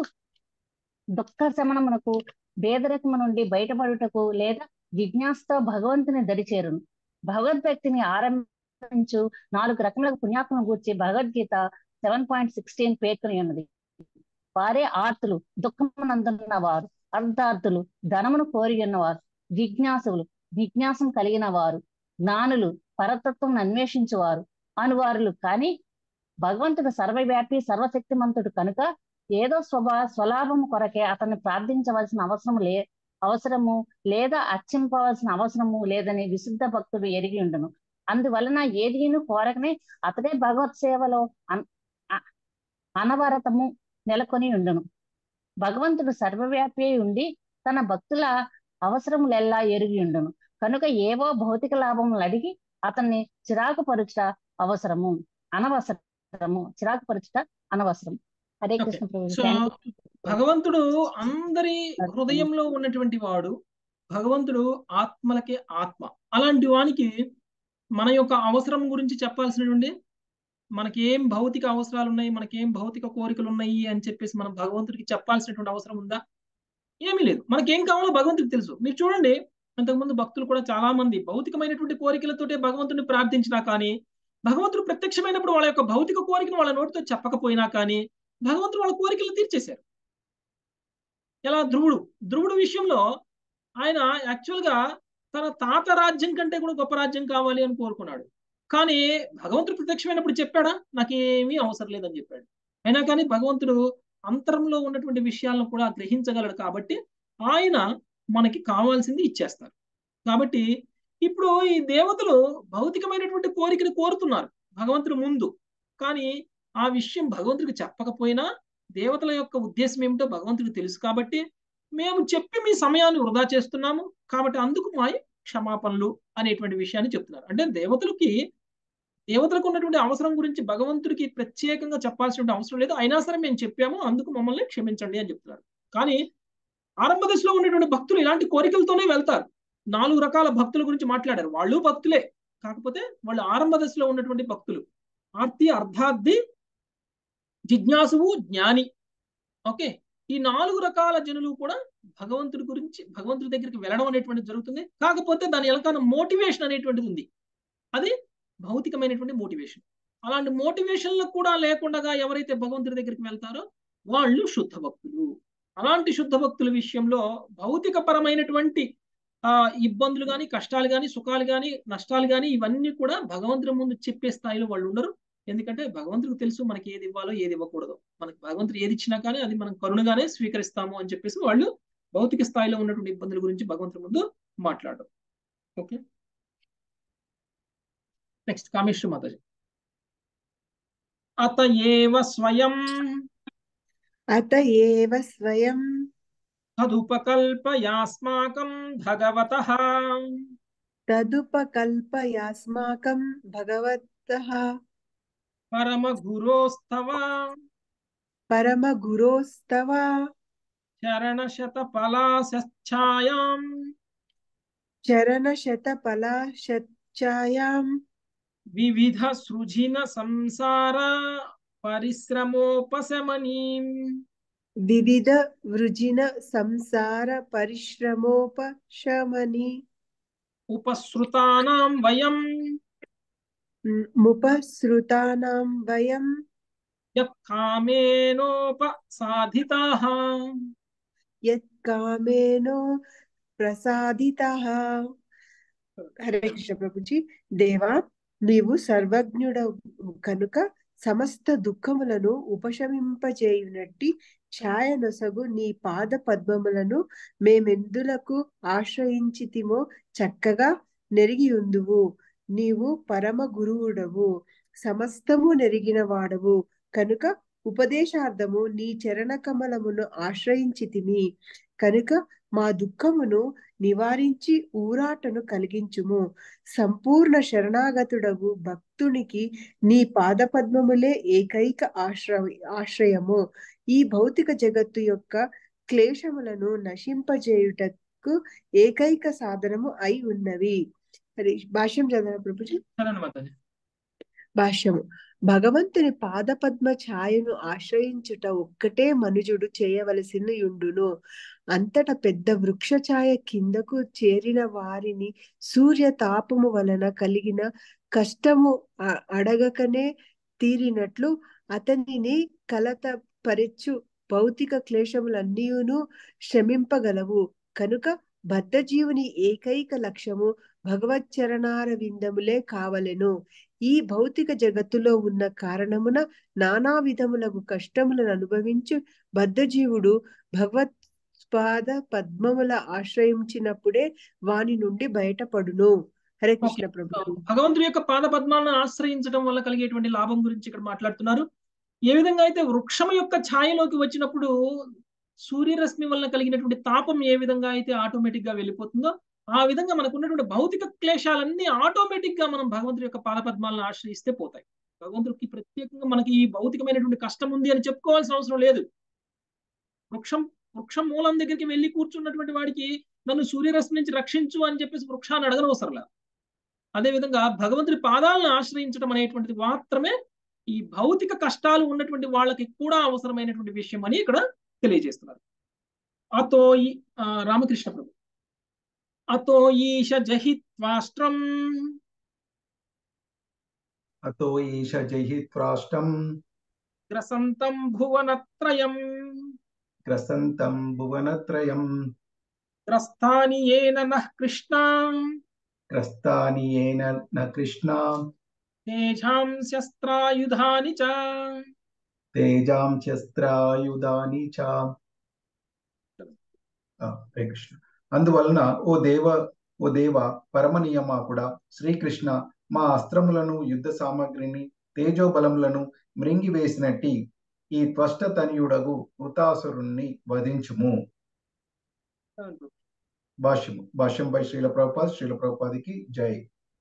Speaker 10: దుఃఖ శమనమునకు భేదరకము నుండి బయటపడుటకు లేదా జిజ్ఞాసతో భగవంతుని దరిచేరును భగవద్భక్తిని ఆరంభించు నాలుగు రకముల పుణ్యాత్మను గూర్చి భగవద్గీత సెవెన్ పాయింట్ సిక్స్టీన్ పేర్కొని ఉన్నది వారే ఆర్తులు దుఃఖమునందున్న వారు అర్ధార్థులు ధనమును కోరి ఉన్నవారు జిజ్ఞాసులు జిజ్ఞాసం కలిగిన వారు జ్ఞానులు పరతత్వం అన్వేషించువారు అనువారులు కానీ భగవంతుడు సర్వవ్యాపి సర్వశక్తిమంతుడు కనుక ఏదో స్వభా స్వలాభము కొరకే అతన్ని ప్రార్థించవలసిన అవసరం లే అవసరము లేదా అర్చింపవలసిన అవసరము లేదని విశుద్ధ భక్తుడు ఎరిగి ఉండును అందువలన ఏదీను కోరకనే అతడే భగవత్ సేవలో అన్- అ- అనవరతము నెలకొని ఉండును భగవంతుడు సర్వవ్యాపి అయి ఉండి తన భక్తుల అవసరములెల్లా ఎరిగి ఉండును కనుక ఏవో భౌతిక లాభములు అడిగి అతన్ని చిరాకు పరుచుట అవసరము అనవసరము చిరాకు పరుచుట అనవసరం హరే
Speaker 1: ఓకే
Speaker 10: కృష్ణ ప్రభు
Speaker 1: సో భగవంతుడు అందరి హృదయంలో ఉన్నటువంటి వాడు భగవంతుడు ఆత్మలకే ఆత్మ అలాంటి వానికి మన యొక్క అవసరం గురించి చెప్పాల్సినటువంటి మనకి ఏం భౌతిక అవసరాలు ఉన్నాయి మనకి ఏం భౌతిక కోరికలు ఉన్నాయి అని చెప్పేసి మనం భగవంతుడికి చెప్పాల్సినటువంటి అవసరం ఉందా ఏమీ లేదు మనకేం కావాలో భగవంతుడికి తెలుసు మీరు చూడండి అంతకుముందు భక్తులు కూడా చాలా మంది భౌతికమైనటువంటి కోరికలతోటే భగవంతుడిని ప్రార్థించినా కానీ భగవంతుడు ప్రత్యక్షమైనప్పుడు వాళ్ళ యొక్క భౌతిక కోరికను వాళ్ళ నోటితో చెప్పకపోయినా కానీ భగవంతుడు వాళ్ళ కోరికలు తీర్చేశారు ఎలా ధ్రువుడు ధ్రువుడు విషయంలో ఆయన యాక్చువల్ గా తన తాత రాజ్యం కంటే కూడా గొప్ప రాజ్యం కావాలి అని కోరుకున్నాడు కానీ భగవంతుడు ప్రత్యక్షమైనప్పుడు చెప్పాడా నాకేమీ అవసరం లేదని చెప్పాడు అయినా కానీ భగవంతుడు అంతరంలో ఉన్నటువంటి విషయాలను కూడా గ్రహించగలడు కాబట్టి ఆయన మనకి కావాల్సింది ఇచ్చేస్తారు కాబట్టి ఇప్పుడు ఈ దేవతలు భౌతికమైనటువంటి కోరికను కోరుతున్నారు భగవంతుడు ముందు కానీ ఆ విషయం భగవంతుడికి చెప్పకపోయినా దేవతల యొక్క ఉద్దేశం ఏమిటో భగవంతుడికి తెలుసు కాబట్టి మేము చెప్పి మీ సమయాన్ని వృధా చేస్తున్నాము కాబట్టి అందుకు మా క్షమాపణలు అనేటువంటి విషయాన్ని చెప్తున్నారు అంటే దేవతలకి దేవతలకు ఉన్నటువంటి అవసరం గురించి భగవంతుడికి ప్రత్యేకంగా చెప్పాల్సిన అవసరం లేదు అయినా సరే మేము చెప్పాము అందుకు మమ్మల్ని క్షమించండి అని చెప్తున్నారు కానీ ఆరంభ దశలో ఉన్నటువంటి భక్తులు ఇలాంటి కోరికలతోనే వెళ్తారు నాలుగు రకాల భక్తుల గురించి మాట్లాడారు వాళ్ళు భక్తులే కాకపోతే వాళ్ళు ఆరంభ దశలో ఉన్నటువంటి భక్తులు ఆర్తి అర్ధార్థి జిజ్ఞాసువు జ్ఞాని ఓకే ఈ నాలుగు రకాల జనులు కూడా భగవంతుడి గురించి భగవంతుడి దగ్గరికి వెళ్ళడం అనేటువంటిది జరుగుతుంది కాకపోతే దాని వెనకాల మోటివేషన్ అనేటువంటిది ఉంది అది భౌతికమైనటువంటి మోటివేషన్ అలాంటి మోటివేషన్లు కూడా లేకుండా ఎవరైతే భగవంతుడి దగ్గరికి వెళ్తారో వాళ్ళు శుద్ధ భక్తులు అలాంటి శుద్ధ భక్తుల విషయంలో భౌతిక పరమైనటువంటి ఆ ఇబ్బందులు కానీ కష్టాలు కానీ సుఖాలు కానీ నష్టాలు కానీ ఇవన్నీ కూడా భగవంతుడి ముందు చెప్పే స్థాయిలో వాళ్ళు ఉండరు ఎందుకంటే భగవంతుడికి తెలుసు మనకి ఏది ఇవ్వాలో ఏది ఇవ్వకూడదు మనకి భగవంతుడు ఏది ఇచ్చినా కానీ అది మనం కరుణగానే స్వీకరిస్తాము అని చెప్పేసి వాళ్ళు భౌతిక స్థాయిలో ఉన్నటువంటి ఇబ్బందుల గురించి భగవంతుడి ముందు మాట్లాడరు ఓకే నెక్స్ట్ కామేశ్వర మాతాజీ అత ఏవ స్వయం
Speaker 11: అత ఏవ స్వయం
Speaker 1: తదుపకల్పయాస్మాకం భగవతః
Speaker 11: తదుపకల్పయాస్మాకం భగవతః
Speaker 1: పరమగురోస్తవ
Speaker 11: పరమగురోస్తవ
Speaker 1: చరణశతఫలాసఛాయాం
Speaker 11: చరణశతఫలాశచ్చాయాం
Speaker 1: వివిధ సృజిన సంసార పరిశ్రమోపశమనీం
Speaker 11: వివిధ వృజిన సంసార పరిశ్రమోపశమని
Speaker 1: ఉపసృతానాం వయం
Speaker 11: ముపసృతానాం వయం
Speaker 1: యత్కామేనోపసాధితాః
Speaker 11: యత్కామేనో ప్రసాదితః హరే కృష్ణ ప్రభుజీ దేవా నీవు సర్వజ్ఞుడవు కనుక సమస్త దుఃఖములను ఉపశమింపజేయునట్టి ఛాయనొసగు నీ పాద పద్మములను మేమెందులకు ఆశ్రయించితిమో చక్కగా నెరిగి ఉందువు నీవు పరమ గురువుడవు సమస్తము నెరిగిన వాడవు కనుక ఉపదేశార్థము నీ చరణ కమలమును ఆశ్రయించితిమి కనుక మా దుఃఖమును నివారించి ఊరాటను కలిగించుము సంపూర్ణ శరణాగతుడగు భక్తునికి నీ పాదపద్మములే ఏకైక ఆశ్రయ ఆశ్రయము ఈ భౌతిక జగత్తు యొక్క క్లేశములను నశింపజేయుటకు ఏకైక సాధనము అయి ఉన్నవి హరి భాష్యం చదవ ప్రభుజీ
Speaker 1: చదవండి మాతాజీ
Speaker 11: భాష్యము భగవంతుని పాదపద్మ ఛాయను ఆశ్రయించుట ఒక్కటే మనుజుడు చేయవలసిన యుండును అంతట పెద్ద వృక్ష ఛాయ కిందకు చేరిన వారిని సూర్య తాపము వలన కలిగిన కష్టము అ- అడగకనే తీరినట్లు అతనిని కలత పరిచు భౌతిక క్లేశములన్నీయును శ్రమింపగలవు కనుక బద్ధజీవుని ఏకైక లక్ష్యము భగవచ్చరణార విందములే కావలెను ఈ భౌతిక జగత్తులో ఉన్న కారణమున నానా విధములకు కష్టములను అనుభవించు బద్ధజీవుడు భగవత్ పాద పద్మముల ఆశ్రయించినప్పుడే వాని నుండి బయటపడును హరే కృష్ణ ప్రభు
Speaker 1: భగవంతుడి యొక్క పాద పద్మాలను ఆశ్రయించడం వల్ల కలిగేటువంటి లాభం గురించి ఇక్కడ మాట్లాడుతున్నారు ఏ విధంగా అయితే వృక్షం యొక్క ఛాయలోకి వచ్చినప్పుడు సూర్యరశ్మి వల్ల కలిగినటువంటి తాపం ఏ విధంగా అయితే ఆటోమేటిక్ గా వెళ్ళిపోతుందో ఆ విధంగా మనకు ఉన్నటువంటి భౌతిక క్లేశాలన్నీ ఆటోమేటిక్ గా మనం భగవంతుడి యొక్క పాద పద్మాలను ఆశ్రయిస్తే పోతాయి భగవంతుడికి ప్రత్యేకంగా మనకి ఈ భౌతికమైనటువంటి కష్టం ఉంది అని చెప్పుకోవాల్సిన అవసరం లేదు వృక్షం వృక్షం మూలం దగ్గరికి వెళ్ళి కూర్చున్నటువంటి వాడికి నన్ను సూర్యరశ్మి నుంచి రక్షించు అని చెప్పేసి వృక్షాన్ని అడగనవసరం లేదు అదేవిధంగా భగవంతుడి పాదాలను ఆశ్రయించడం అనేటువంటిది మాత్రమే ఈ భౌతిక కష్టాలు ఉన్నటువంటి వాళ్ళకి కూడా అవసరమైనటువంటి విషయం అని ఇక్కడ తెలియజేస్తున్నారు అతో ఈ ఆ, రామకృష్ణ ప్రభు అతో ఈశ జహిత్వాష్ట్రం
Speaker 12: అతో ఈశ జహిత్రాష్టం
Speaker 1: గ్రసంతం భువనత్రయం
Speaker 12: గ్రసంతం భువనత్రయం
Speaker 1: గ్రస్తాని ఏన నః కృష్ణ
Speaker 12: గ్రస్తాని ఏన న కృష్ణ
Speaker 1: తేజాం శస్త్రాయుధాని చ
Speaker 12: తేజాం శస్త్రాయుధాని చ ఆ, హరే కృష్ణ అందువలన ఓ దేవ ఓ దేవ పరమ నియమాకుడా శ్రీకృష్ణ మా అస్త్రములను యుద్ధ సామగ్రిని తేజోబలములను మృంగివేసినట్టి ఈ త్వష్ట తనయుడగు వృతాసురుణ్ణి వధించుము భాష్యము భాష్యం బై శ్రీల ప్రభుపాద్ శ్రీల ప్రభుపాదికి జై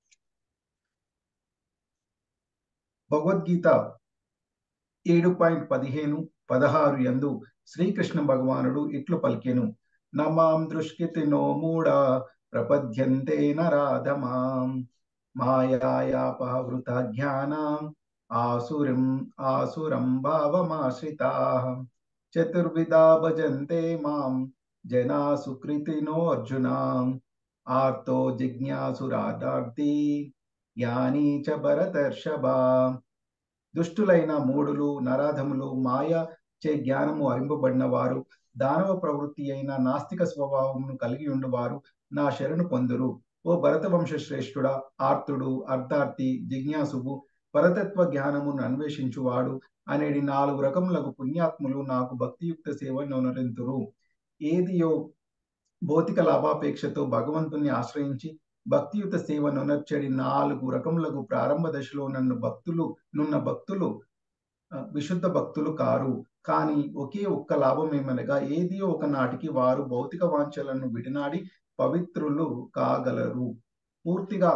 Speaker 12: భగవద్గీత ఏడు పాయింట్ పదిహేను పదహారు యందు శ్రీకృష్ణ భగవానుడు ఇట్లు పలికెను నమాం దృష్కితి నో మూడా ప్రపద్యంతే నరాధమాం మాయాయాపహృత జ్ఞానం ఆసురం ఆసురం భావమాశ్రితా చతుర్విధా భజంతే మాం జనా సుకృతినో అర్జున ఆర్తో జిజ్ఞాసురాదార్థి యాని చ భరతర్షభా దుష్టులైన మూడులు నరాధములు మాయ చే జ్ఞానము అరింపబడిన వారు దానవ ప్రవృత్తి అయిన నాస్తిక స్వభావమును కలిగి ఉండువారు నా శరణు పొందురు ఓ భరతవంశ శ్రేష్ఠుడా ఆర్తుడు అర్థార్థి జిజ్ఞాసువు పరతత్వ జ్ఞానమును అన్వేషించువాడు అనేటి నాలుగు రకములకు పుణ్యాత్ములు నాకు భక్తియుక్త సేవను నొనరింతురు ఏదియో భౌతిక లాభాపేక్షతో భగవంతుని ఆశ్రయించి భక్తియుత సేవ నొనర్చడి నాలుగు రకములకు ప్రారంభ దశలో నన్ను భక్తులు నున్న భక్తులు ఆ, విశుద్ధ భక్తులు కారు కానీ ఒకే ఒక్క లాభం ఏమనగా ఏది ఒక నాటికి వారు భౌతిక వాంఛలను విడినాడి పవిత్రులు కాగలరు పూర్తిగా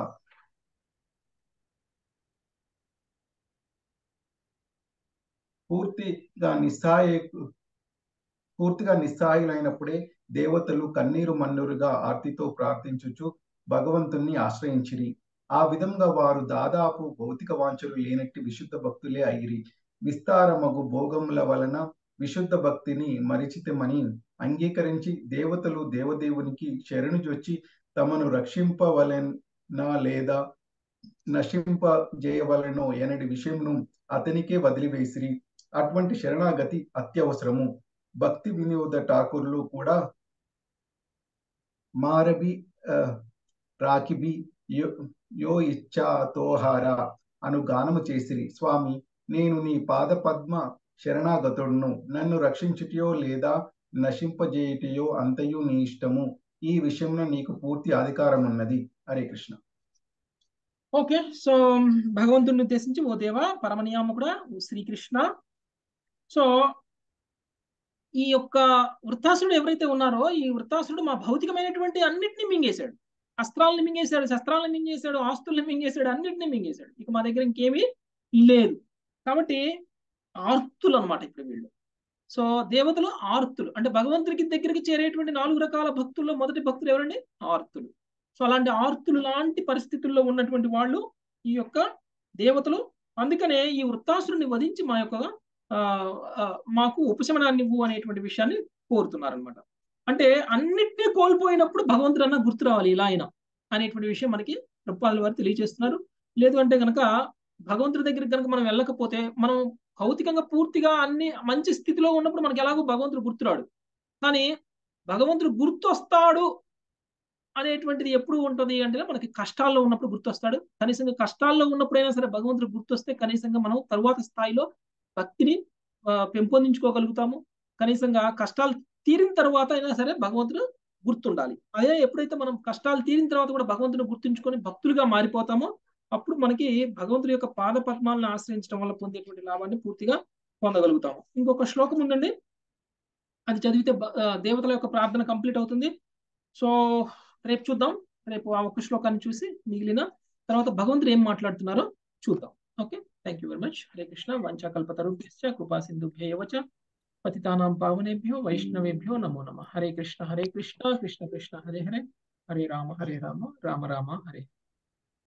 Speaker 12: పూర్తిగా నిస్సహాయ పూర్తిగా నిస్సహాయులైనప్పుడే దేవతలు కన్నీరు మన్నురుగా ఆర్తితో ప్రార్థించుచు భగవంతుణ్ణి ఆశ్రయించిరి ఆ విధంగా వారు దాదాపు భౌతిక వాంఛలు లేనట్టి విశుద్ధ భక్తులే అయిరి విస్తారమగు భోగముల వలన విశుద్ధ భక్తిని మరిచితమని అంగీకరించి దేవతలు దేవదేవునికి శరణుజొచ్చి తమను రక్షింపవలెనా లేదా నశింపజేయవలెనో ఎనడి విషయంను అతనికే వదిలివేసిరి అటువంటి శరణాగతి అత్యవసరము భక్తి వినోద ఠాకూర్లు కూడా మారబి ఆ, రాకిబి యో యో ఇచ్చా తోహార అను గానము చేసిరి స్వామి నేను నీ పాద పద్మ శరణాగతుడును నన్ను రక్షించుటయో లేదా నశింపజేయుటయో అంతయు నీ ఇష్టము ఈ విషయంలో నీకు పూర్తి అధికారం ఉన్నది హరే కృష్ణ
Speaker 1: ఓకే సో భగవంతుడిని ఉద్దేశించి ఓ దేవ పరమనియామకుడా ఓ శ్రీకృష్ణ సో ఈ యొక్క వృత్తాసుడు ఎవరైతే ఉన్నారో ఈ వృత్తాసుడు మా భౌతికమైనటువంటి అన్నిటిని మింగేశాడు అస్త్రాలను మింగేశాడు శస్త్రాలను మింగేశాడు ఆస్తుల్ని మింగేశాడు అన్నిటిని మింగేశాడు ఇక మా దగ్గర ఇంకేమీ లేదు కాబట్టి ఆర్తులు అనమాట ఇప్పుడు వీళ్ళు సో దేవతలు ఆర్తులు అంటే భగవంతుడికి దగ్గరికి చేరేటువంటి నాలుగు రకాల భక్తుల్లో మొదటి భక్తులు ఎవరండి ఆర్తులు సో అలాంటి ఆర్తులు లాంటి పరిస్థితుల్లో ఉన్నటువంటి వాళ్ళు ఈ యొక్క దేవతలు అందుకనే ఈ వృత్తాసురుని వధించి మా యొక్క ఆ, ఆ, మాకు ఉపశమనాన్ని ఇవ్వు అనేటువంటి విషయాన్ని కోరుతున్నారనమాట అంటే అన్నిటినీ కోల్పోయినప్పుడు భగవంతుడు అన్న గుర్తు రావాలి ఇలా అయినా అనేటువంటి విషయం మనకి ప్రభుపాదుల వారు తెలియజేస్తున్నారు లేదు అంటే కనుక భగవంతుడి దగ్గరికి కనుక మనం వెళ్ళకపోతే మనం భౌతికంగా పూర్తిగా అన్ని మంచి స్థితిలో ఉన్నప్పుడు మనకి ఎలాగో భగవంతుడు గుర్తురాడు కానీ భగవంతుడు గుర్తొస్తాడు అనేటువంటిది ఎప్పుడు ఉంటుంది అంటే మనకి కష్టాల్లో ఉన్నప్పుడు గుర్తొస్తాడు కనీసంగా కష్టాల్లో ఉన్నప్పుడైనా సరే భగవంతుడు గుర్తొస్తే కనీసంగా మనం తరువాత స్థాయిలో భక్తిని ఆ, పెంపొందించుకోగలుగుతాము కనీసంగా కష్టాలు తీరిన తర్వాత అయినా సరే భగవంతుడు గుర్తుండాలి అదే ఎప్పుడైతే మనం కష్టాలు తీరిన తర్వాత కూడా భగవంతుని గుర్తుంచుకొని భక్తులుగా మారిపోతామో అప్పుడు మనకి భగవంతుడి యొక్క పాద పద్మాలను ఆశ్రయించడం వల్ల పొందేటువంటి లాభాన్ని పూర్తిగా పొందగలుగుతాము ఇంకొక శ్లోకం ఉందండి అది చదివితే బ- ఆ, దేవతల యొక్క ప్రార్థన కంప్లీట్ అవుతుంది సో రేపు చూద్దాం రేపు ఆ ఒక్క శ్లోకాన్ని చూసి మిగిలిన తర్వాత భగవంతుడు ఏం మాట్లాడుతున్నారో చూద్దాం okay thank you very much Hare Krishna వంచాకల్పతరుభ్యశ్చ కృపా సింధుభ్య వచ పతితానాం పావనేభ్యో వైష్ణవేభ్యో నమో నమ హరే కృష్ణ హరే కృష్ణ కృష్ణ కృష్ణ హరే హరే హరే రామ హరే రామ రామ రామ హరే